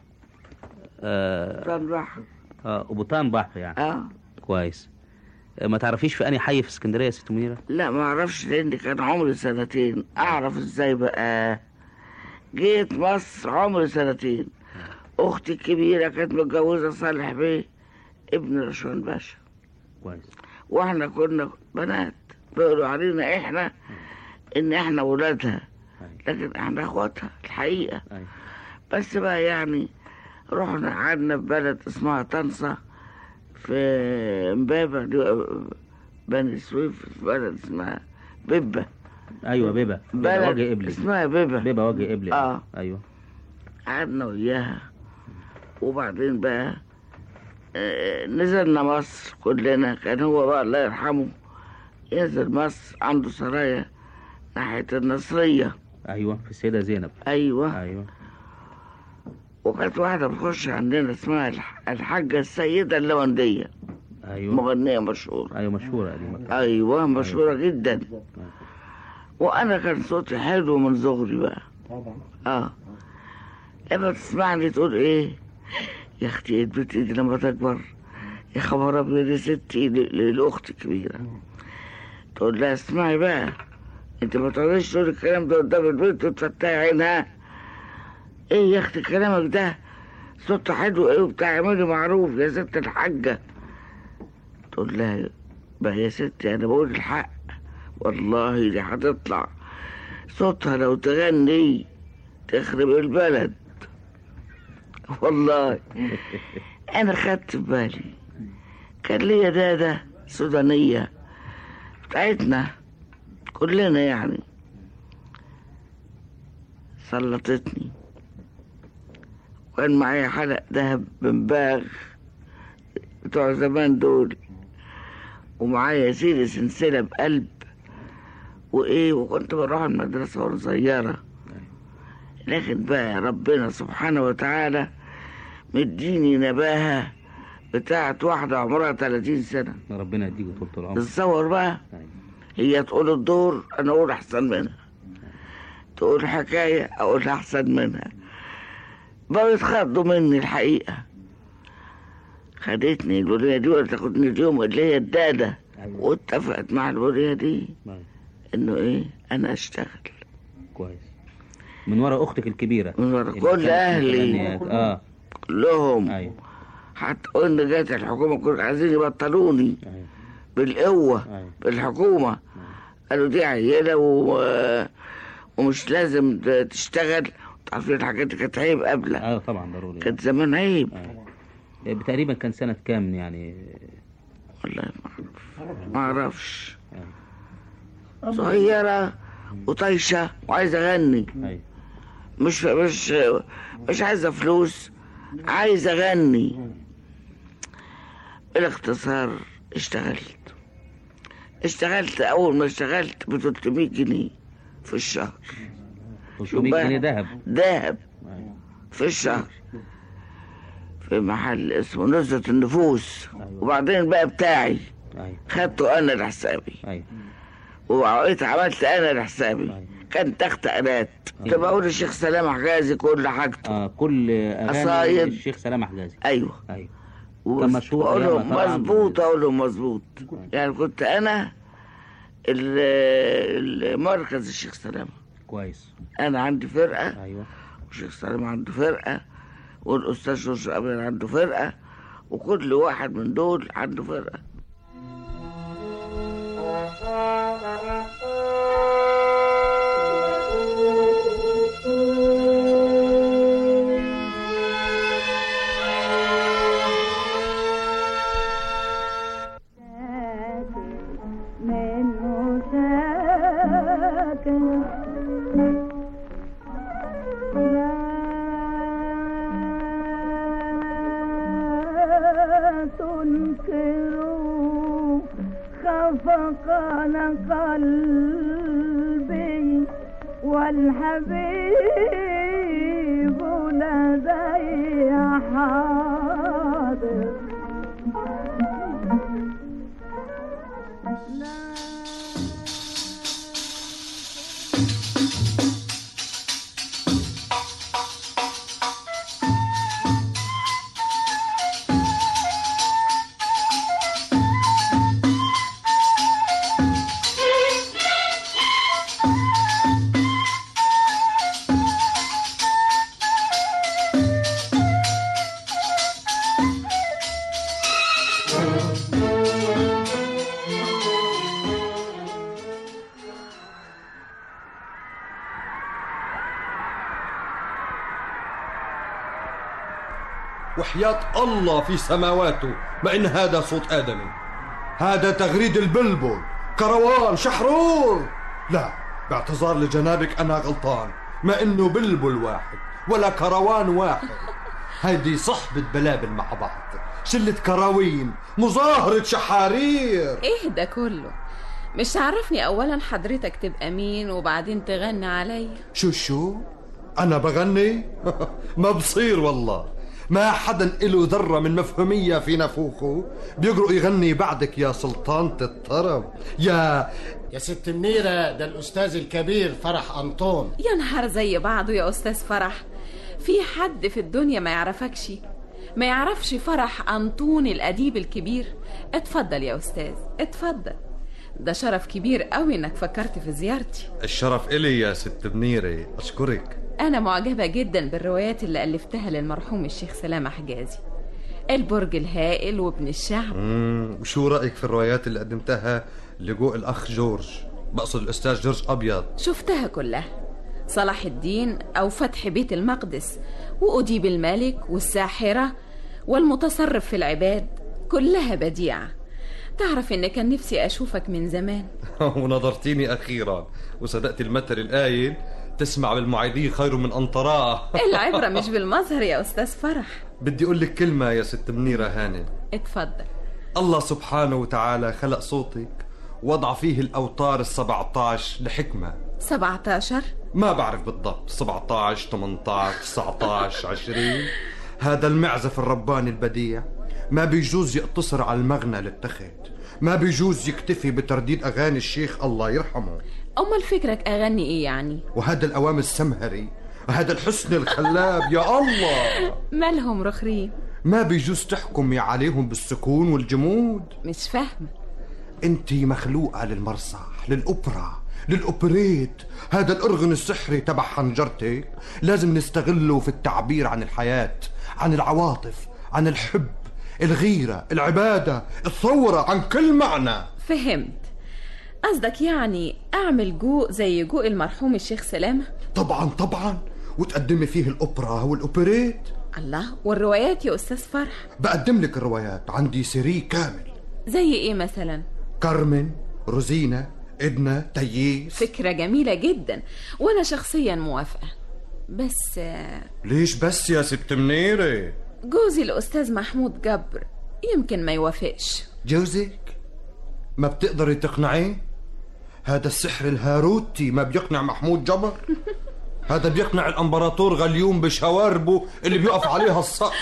آه ابطال بحر اه قبطان بحر يعني اه كويس آه، ما تعرفيش في انهي حي في اسكندريه يا ست منيره لا ما اعرفش لان كان عمري سنتين اعرف ازاي بقى جيت مصر عمري سنتين اختي الكبيرة كانت متجوزة صالح بيه ابن رشوان باشا كويس واحنا كنا بنات بيقولوا علينا احنا ان احنا ولادها لكن احنا اخواتها الحقيقة بس بقى يعني رحنا قعدنا في بلد اسمها طنطا في امبابة دي بني سويف في بلد اسمها ببة ايوه بيبا بيبا بلد وجه قبلي اسمها بيبة بيبا وجه قبلي اه ايوه قعدنا وياها وبعدين بقى آه، نزلنا مصر كلنا كان هو بقى الله يرحمه ينزل مصر عنده سرايا ناحية النصرية ايوه في السيده زينب أيوة ايوه وكانت واحدة بتخش عندنا اسمها الح- الحاجة السيدة اللوندية ايوه مغنية مشهورة ايوه مشهوره دي مكان. أيوة مشهورة جدا وأنا كان صوتي حلو من صغري بقى اه لما تسمعني تقول ايه يا اختي ايه البنت دي لما تكبر يا خبر ابيض يا ستي ل- للاخت الكبيره تقول لها اسمعي بقى انت ما تقعديش تقول الكلام ده قدام البنت وتفتحي عينها ايه يا اختي كلامك ده صوتها حلو ايه وبتاع اعملي معروف يا ست الحاجه تقول لها بقى يا ستي انا بقول الحق والله دي هتطلع صوتها لو تغني تخرب البلد والله انا خدت في بالي كان ليا دادة سودانية بتاعتنا كلنا يعني سلطتني وكان معايا حلق دهب من باغ بتوع زمان دول ومعايا يا سيدي سلسلة بقلب وإيه وكنت بروح المدرسة وأنا صغيرة لكن بقى ربنا سبحانه وتعالى مديني نباهة بتاعت واحدة عمرها 30 سنة ربنا يديك طول العمر تتصور بقى هي تقول الدور أنا أقول أحسن منها تقول حكاية أقول أحسن منها بقوا يتخضوا مني الحقيقة خدتني الولية دي ولا تاخدني اليوم اللي هي الدادة واتفقت مع الولية دي إنه إيه أنا أشتغل كويس من ورا اختك الكبيره من ورا اللي كل كانت أهلي مغنيات. اه كلهم ايوه حتى قلنا جات الحكومة كانوا عايزين يبطلوني بالقوة بالحكومة قالوا دي عيلة و... ومش لازم ت- تشتغل تعرفين الحاجات دي كانت عيب قبل اه طبعا ضروري كانت زمان عيب آه. تقريبا كان سنه كام يعني والله ما اعرفش صغيرة وطايشة وعايزة اغني ايوه مش مش مش عايزة فلوس عايزة اغني بالاختصار اشتغلت اشتغلت اول ما اشتغلت ب 300 جنيه في الشهر 300 بقى. جنيه ذهب دهب في الشهر في محل اسمه نزهة النفوس وبعدين بقى بتاعي ايوه خدته انا لحسابي ايوه وبقيت عملت انا لحسابي كان تحت آلات كنت بقول الشيخ سلام حجازي كل حاجته اه كل اغاني قصايد. الشيخ سلام حجازي ايوه ايوه و- كان مشهور واقول أيامها لهم طبعاً. مظبوط اقول لهم مظبوط يعني كنت انا ال- المركز الشيخ سلام كويس انا عندي فرقه ايوه والشيخ سلام عنده فرقه والاستاذ جورج امين عنده فرقه وكل واحد من دول عنده فرقه منه شاكر لا تنكروا خفقان قلبي والحبيب لدي حاضر وحياة الله في سماواته ما إن هذا صوت آدمي هذا تغريد البلبل كروان شحرور لا باعتذار لجنابك أنا غلطان ما إنه بلبل واحد ولا كروان واحد هيدي صحبة بلابل مع بعض شلة كراوين مظاهرة شحارير ايه ده كله مش عرفني اولا حضرتك تبقى مين وبعدين تغني عليا شو شو أنا بغني ما بصير والله ما حدا إله ذرة من مفهومية في نفوخه بيقرأ يغني بعدك يا سلطانة الطرب يا يا ست منيرة ده الأستاذ الكبير فرح أنطون يا نهار زي بعضه يا استاذ فرح في حد في الدنيا ما يعرفكش ما يعرفش فرح أنطون الأديب الكبير اتفضل يا أستاذ اتفضل ده شرف كبير قوي انك فكرت في زيارتي الشرف إلي يا ست منيرة أشكرك انا معجبة جدا بالروايات اللي ألفتها للمرحوم الشيخ سلامة حجازي البرج الهائل وابن الشعب مم، وشو رأيك في الروايات اللي قدمتها لجوء الأخ جورج بقصد الأستاذ جورج أبيض شفتها كلها صلاح الدين أو فتح بيت المقدس وأديب الملك والساحرة والمتصرف في العباد كلها بديعة تعرف إن كان نفسي أشوفك من زمان ونظرتيني أخيرا وصدقت المثل القايل تسمع بالمعيدين خير من أن تراه العبرة مش بالمظهر يا أستاذ فرح بدي أقول لك كلمة يا ست منيرة هانم اتفضل الله سبحانه وتعالى خلق صوتك وضع فيه الأوتار السبعة عشر لحكمة 17 ما بعرف بالضبط 17 18 19 20 هذا المعزف الرباني البديع ما بيجوز يقتصر على المغنى للتخت ما بيجوز يكتفي بترديد أغاني الشيخ الله يرحمه أمال فكرك أغني إيه يعني وهذا الأوام السمهري هذا الحسن الخلاب يا الله مالهم رخرين ما بيجوز تحكمي عليهم بالسكون والجمود مش فاهمة انت مخلوقة للمرصح للأوبرا للأوبريت هذا الأرغن السحري تبع حنجرتك لازم نستغله في التعبير عن الحياة عن العواطف عن الحب الغيرة العبادة الثورة عن كل معنى فهمت قصدك يعني أعمل جو زي جو المرحوم الشيخ سلامة طبعا طبعا وتقدمي فيه الأوبرا والأوبريت الله والروايات يا أستاذ فرح بقدم لك الروايات عندي سيري كامل زي إيه مثلا كارمن روزينا إدنا تييس فكرة جميلة جدا وأنا شخصيا موافقة بس آه، ليش بس يا ست منيرة جوزي الأستاذ محمود جبر يمكن ما يوافقش جوزك ما بتقدري تقنعيه هذا السحر الهاروتي ما بيقنع محمود جبر هذا بيقنع الامبراطور غليوم بشواربه اللي بيقف عليها الصقر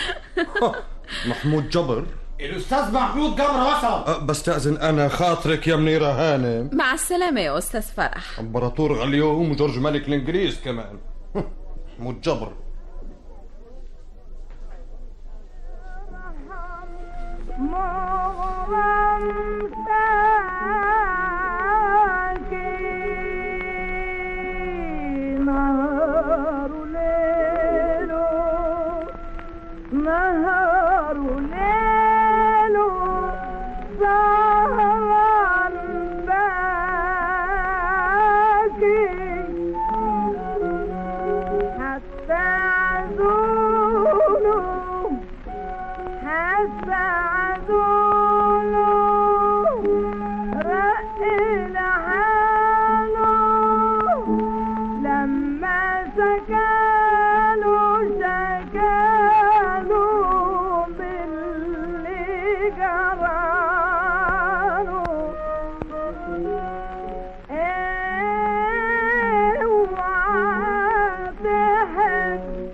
محمود جبر الاستاذ محمود جبر وصل أه، بستأذن أنا خاطرك يا منيرة هانم مع السلامة يا أستاذ فرح امبراطور غليوم وجورج ملك الإنجليز كمان محمود جبر مغرم ساكي نهار ليل نهار ليل سهران باكي حتى عزولو حتى عزولو رقل حاله لما سكالوا شكالوا باللي جراله اوعى تحب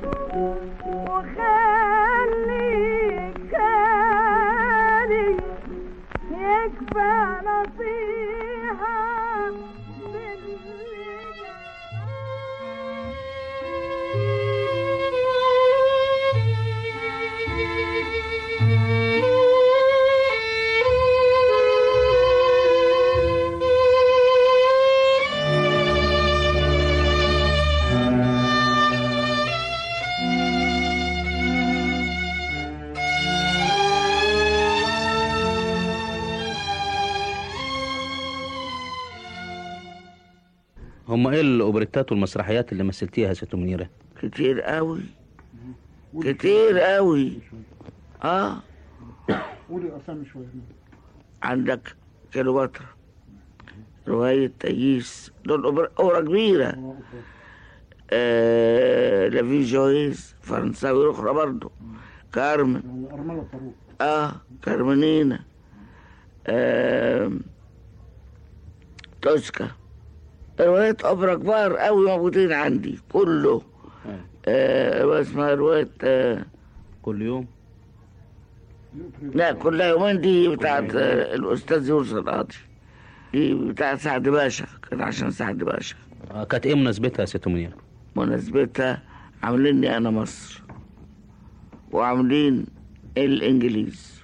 وخليك خالي يكفى نصيحة هم ايه الاوبريتات والمسرحيات اللي مثلتيها يا ست منيره كتير قوي كتير قوي اه قولي اسامي شويه عندك كليوباترا رواية تييس دول أوبرا أوبرا كبيرة آه لافي جويس فرنساوي أخرى برضه كارمن ارمله فاروق اه كارمنينا آه توسكا روايات أوبرا كبار قوي موجودين عندي كله آه رواية اسمها رواية آه كل يوم لا كلها يومين دي بتاعت آه، الأستاذ يونس القاضي دي بتاعت سعد باشا كانت عشان سعد باشا آه، كانت ايه مناسبتها يا ست منيره مناسبتها عامليني أنا مصر وعاملين الإنجليز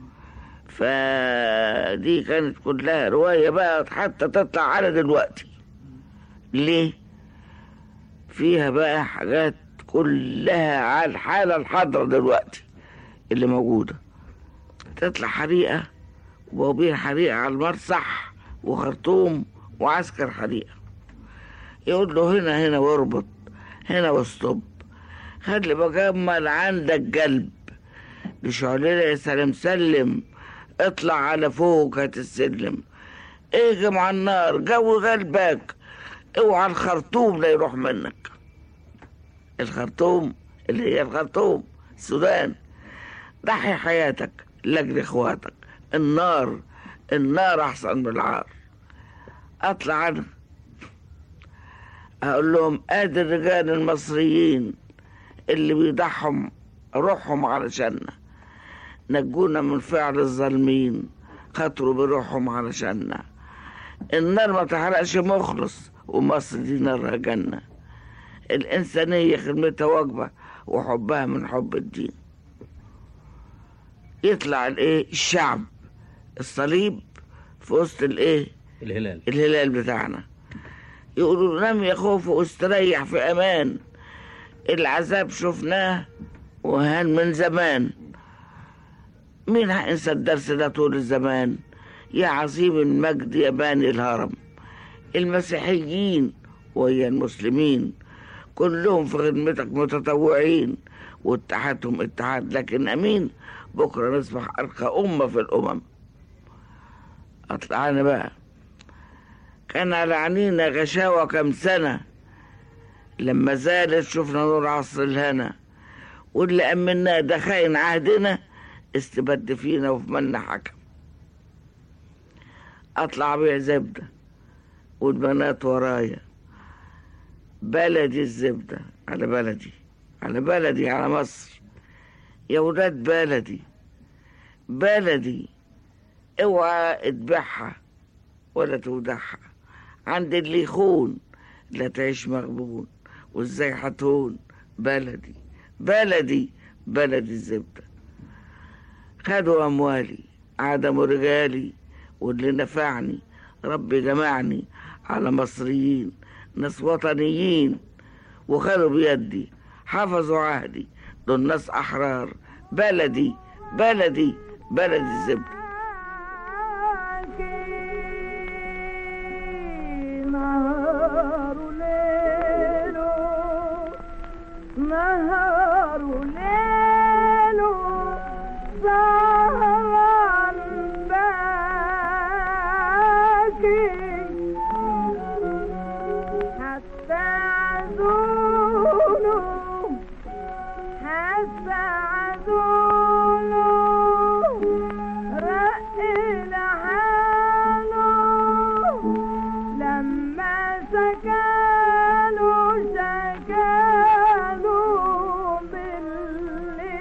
فدي كانت كلها رواية بقى حتى تطلع على دلوقتي ليه؟ فيها بقى حاجات كلها على الحالة الحاضرة دلوقتي اللي موجودة تطلع حريقة وبوابير حريقة على المسرح وخرطوم وعسكر حريقة يقول له هنا هنا واربط هنا واستوب خلي بجمل عندك قلب لشعللة يا سلام سلم اطلع على فوق هات السلم اهجم على النار جو قلبك اوعى الخرطوم لا يروح منك الخرطوم اللي هي الخرطوم السودان ضحي حياتك لاجل اخواتك النار النار احسن من العار اطلع انا اقول لهم ادي الرجال المصريين اللي بيضحوا روحهم علشاننا نجونا من فعل الظالمين خاطروا بروحهم علشاننا النار ما تحرقش مخلص ومصر دي نارها جنة الإنسانية خدمتها وجبة وحبها من حب الدين يطلع الايه الشعب الصليب في وسط الايه الهلال الهلال بتاعنا يقولوا نام يا خوف واستريح في امان العذاب شفناه وهان من زمان مين هينسى الدرس ده طول الزمان يا عظيم المجد يا باني الهرم المسيحيين ويا المسلمين كلهم في خدمتك متطوعين واتحادهم اتحاد لكن امين بكره نصبح ارقى امه في الامم اطلع انا بقى كان على عينينا غشاوة كم سنة لما زالت شفنا نور عصر الهنا واللي أمناه ده خاين عهدنا استبد فينا وفي منا حكم أطلع بيع زبدة والبنات ورايا بلدي الزبدة على بلدي على بلدي على مصر يا ولاد بلدي بلدي اوعى تبيعها ولا تودعها عند اللي يخون لا تعيش مغبون وازاي هتهون بلدي بلدي بلدي الزبدة خدوا أموالي عدموا رجالي واللي نفعني ربي جمعني على مصريين ناس وطنيين وخدوا بيدي حفظوا عهدي دول ناس أحرار بلدي بلدي بلدي الزبدة نهار ليل نهار ليل سهران باكي حتى عزولو حتى عزولو رق لحاله لما سكنوا سكنوا باللي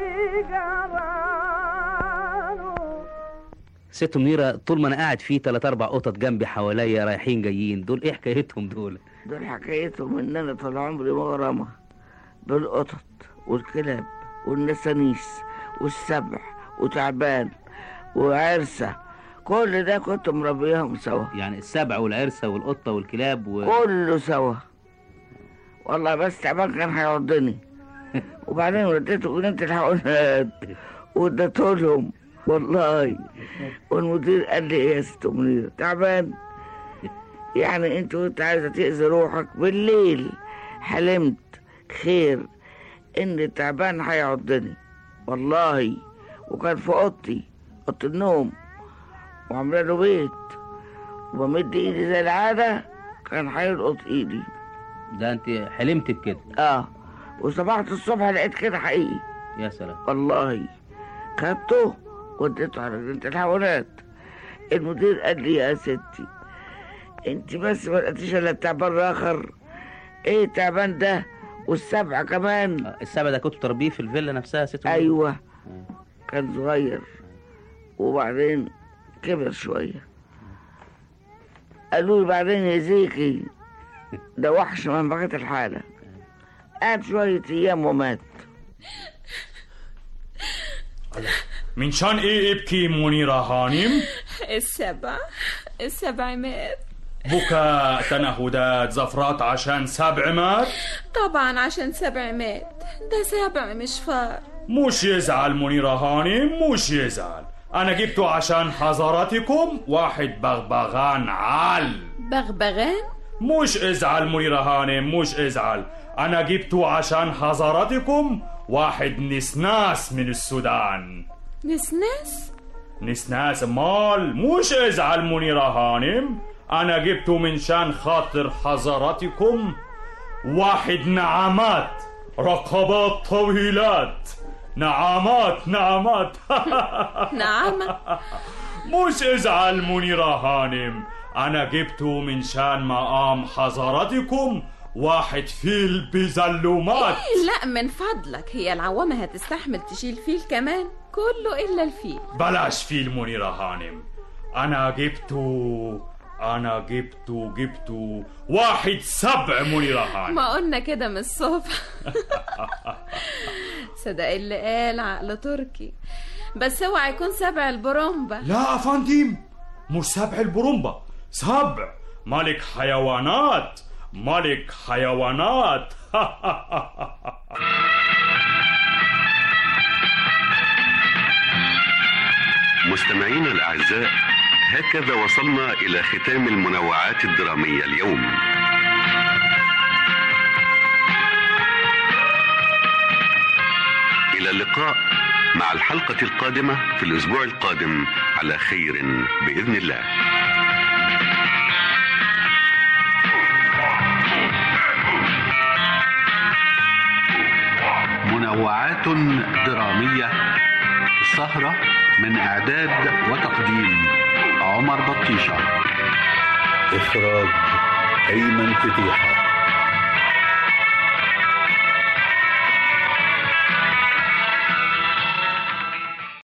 جرالوا ست منيرة طول ما انا قاعد فيه تلات اربع قطط جنبي حواليا رايحين جايين دول ايه حكايتهم دول دول حكايتهم ان انا طول عمري مغرمة بالقطط والكلاب والنسانيس والسبع وتعبان وعرسة كل ده كنت مربيهم سوا يعني السبع والعرسة والقطة والكلاب و... كله سوا والله بس تعبان كان هيعضني وبعدين وديته جنينة الحيوانات واديته لهم والله والمدير قال لي ايه يا ست منيرة تعبان يعني انت كنت عايزة تأذي روحك بالليل حلمت خير ان التعبان هيعضني والله وكان في اوضتي اوضه النوم وعامله له بيت وبمد ايدي زي العاده كان هيلقط ايدي ده انت حلمت بكده اه وصبحت الصبح لقيت كده حقيقي يا سلام والله خدته وديته على جنينة الحيوانات المدير قال لي يا ستي انت بس ما لقيتيش الا التعبان الاخر ايه التعبان ده والسبعه كمان السبع ده كنت تربيه في الفيلا نفسها يا ست منيرة؟ ايوه كان صغير وبعدين كبر شويه قالوا لي بعدين يا زيكي ده وحش من بقية الحالة قعد شوية أيام ومات من شان ايه ابكي منيرة هانم السبع السبع مات بكاء تنهدات زفرات عشان سبع مات طبعا عشان سبع مات ده سبع مش فار مش يزعل منيرة هانم مش يزعل انا جبته عشان حضراتكم واحد بغبغان عال بغبغان مش ازعل منيرة هانم مش ازعل انا جبته عشان حضراتكم واحد نسناس من السودان نسناس نسناس مال مش ازعل منيرة هانم انا جبته من شان خاطر حضراتكم واحد نعمات رقبات طويلات نعمات نعمات نعمة مش ازعل منيرة هانم انا جبته من شان مقام حضراتكم واحد فيل بزلومات إيه لا من فضلك هي العوامة هتستحمل تشيل فيل كمان كله إلا الفيل بلاش فيل منيرة هانم أنا جبته أنا جبته جبته واحد سبع منيرة هانم ما قلنا كده من الصبح صدق اللي قال عقل تركي بس اوعى يكون سبع البرومبا لا أفندم مش سبع البرومبا سبع ملك حيوانات ملك حيوانات مستمعينا الأعزاء هكذا وصلنا إلى ختام المنوعات الدرامية اليوم إلى اللقاء مع الحلقة القادمة في الأسبوع القادم على خير بإذن الله منوعات درامية سهرة من إعداد وتقديم عمر بطيشة إخراج أيمن فتيحة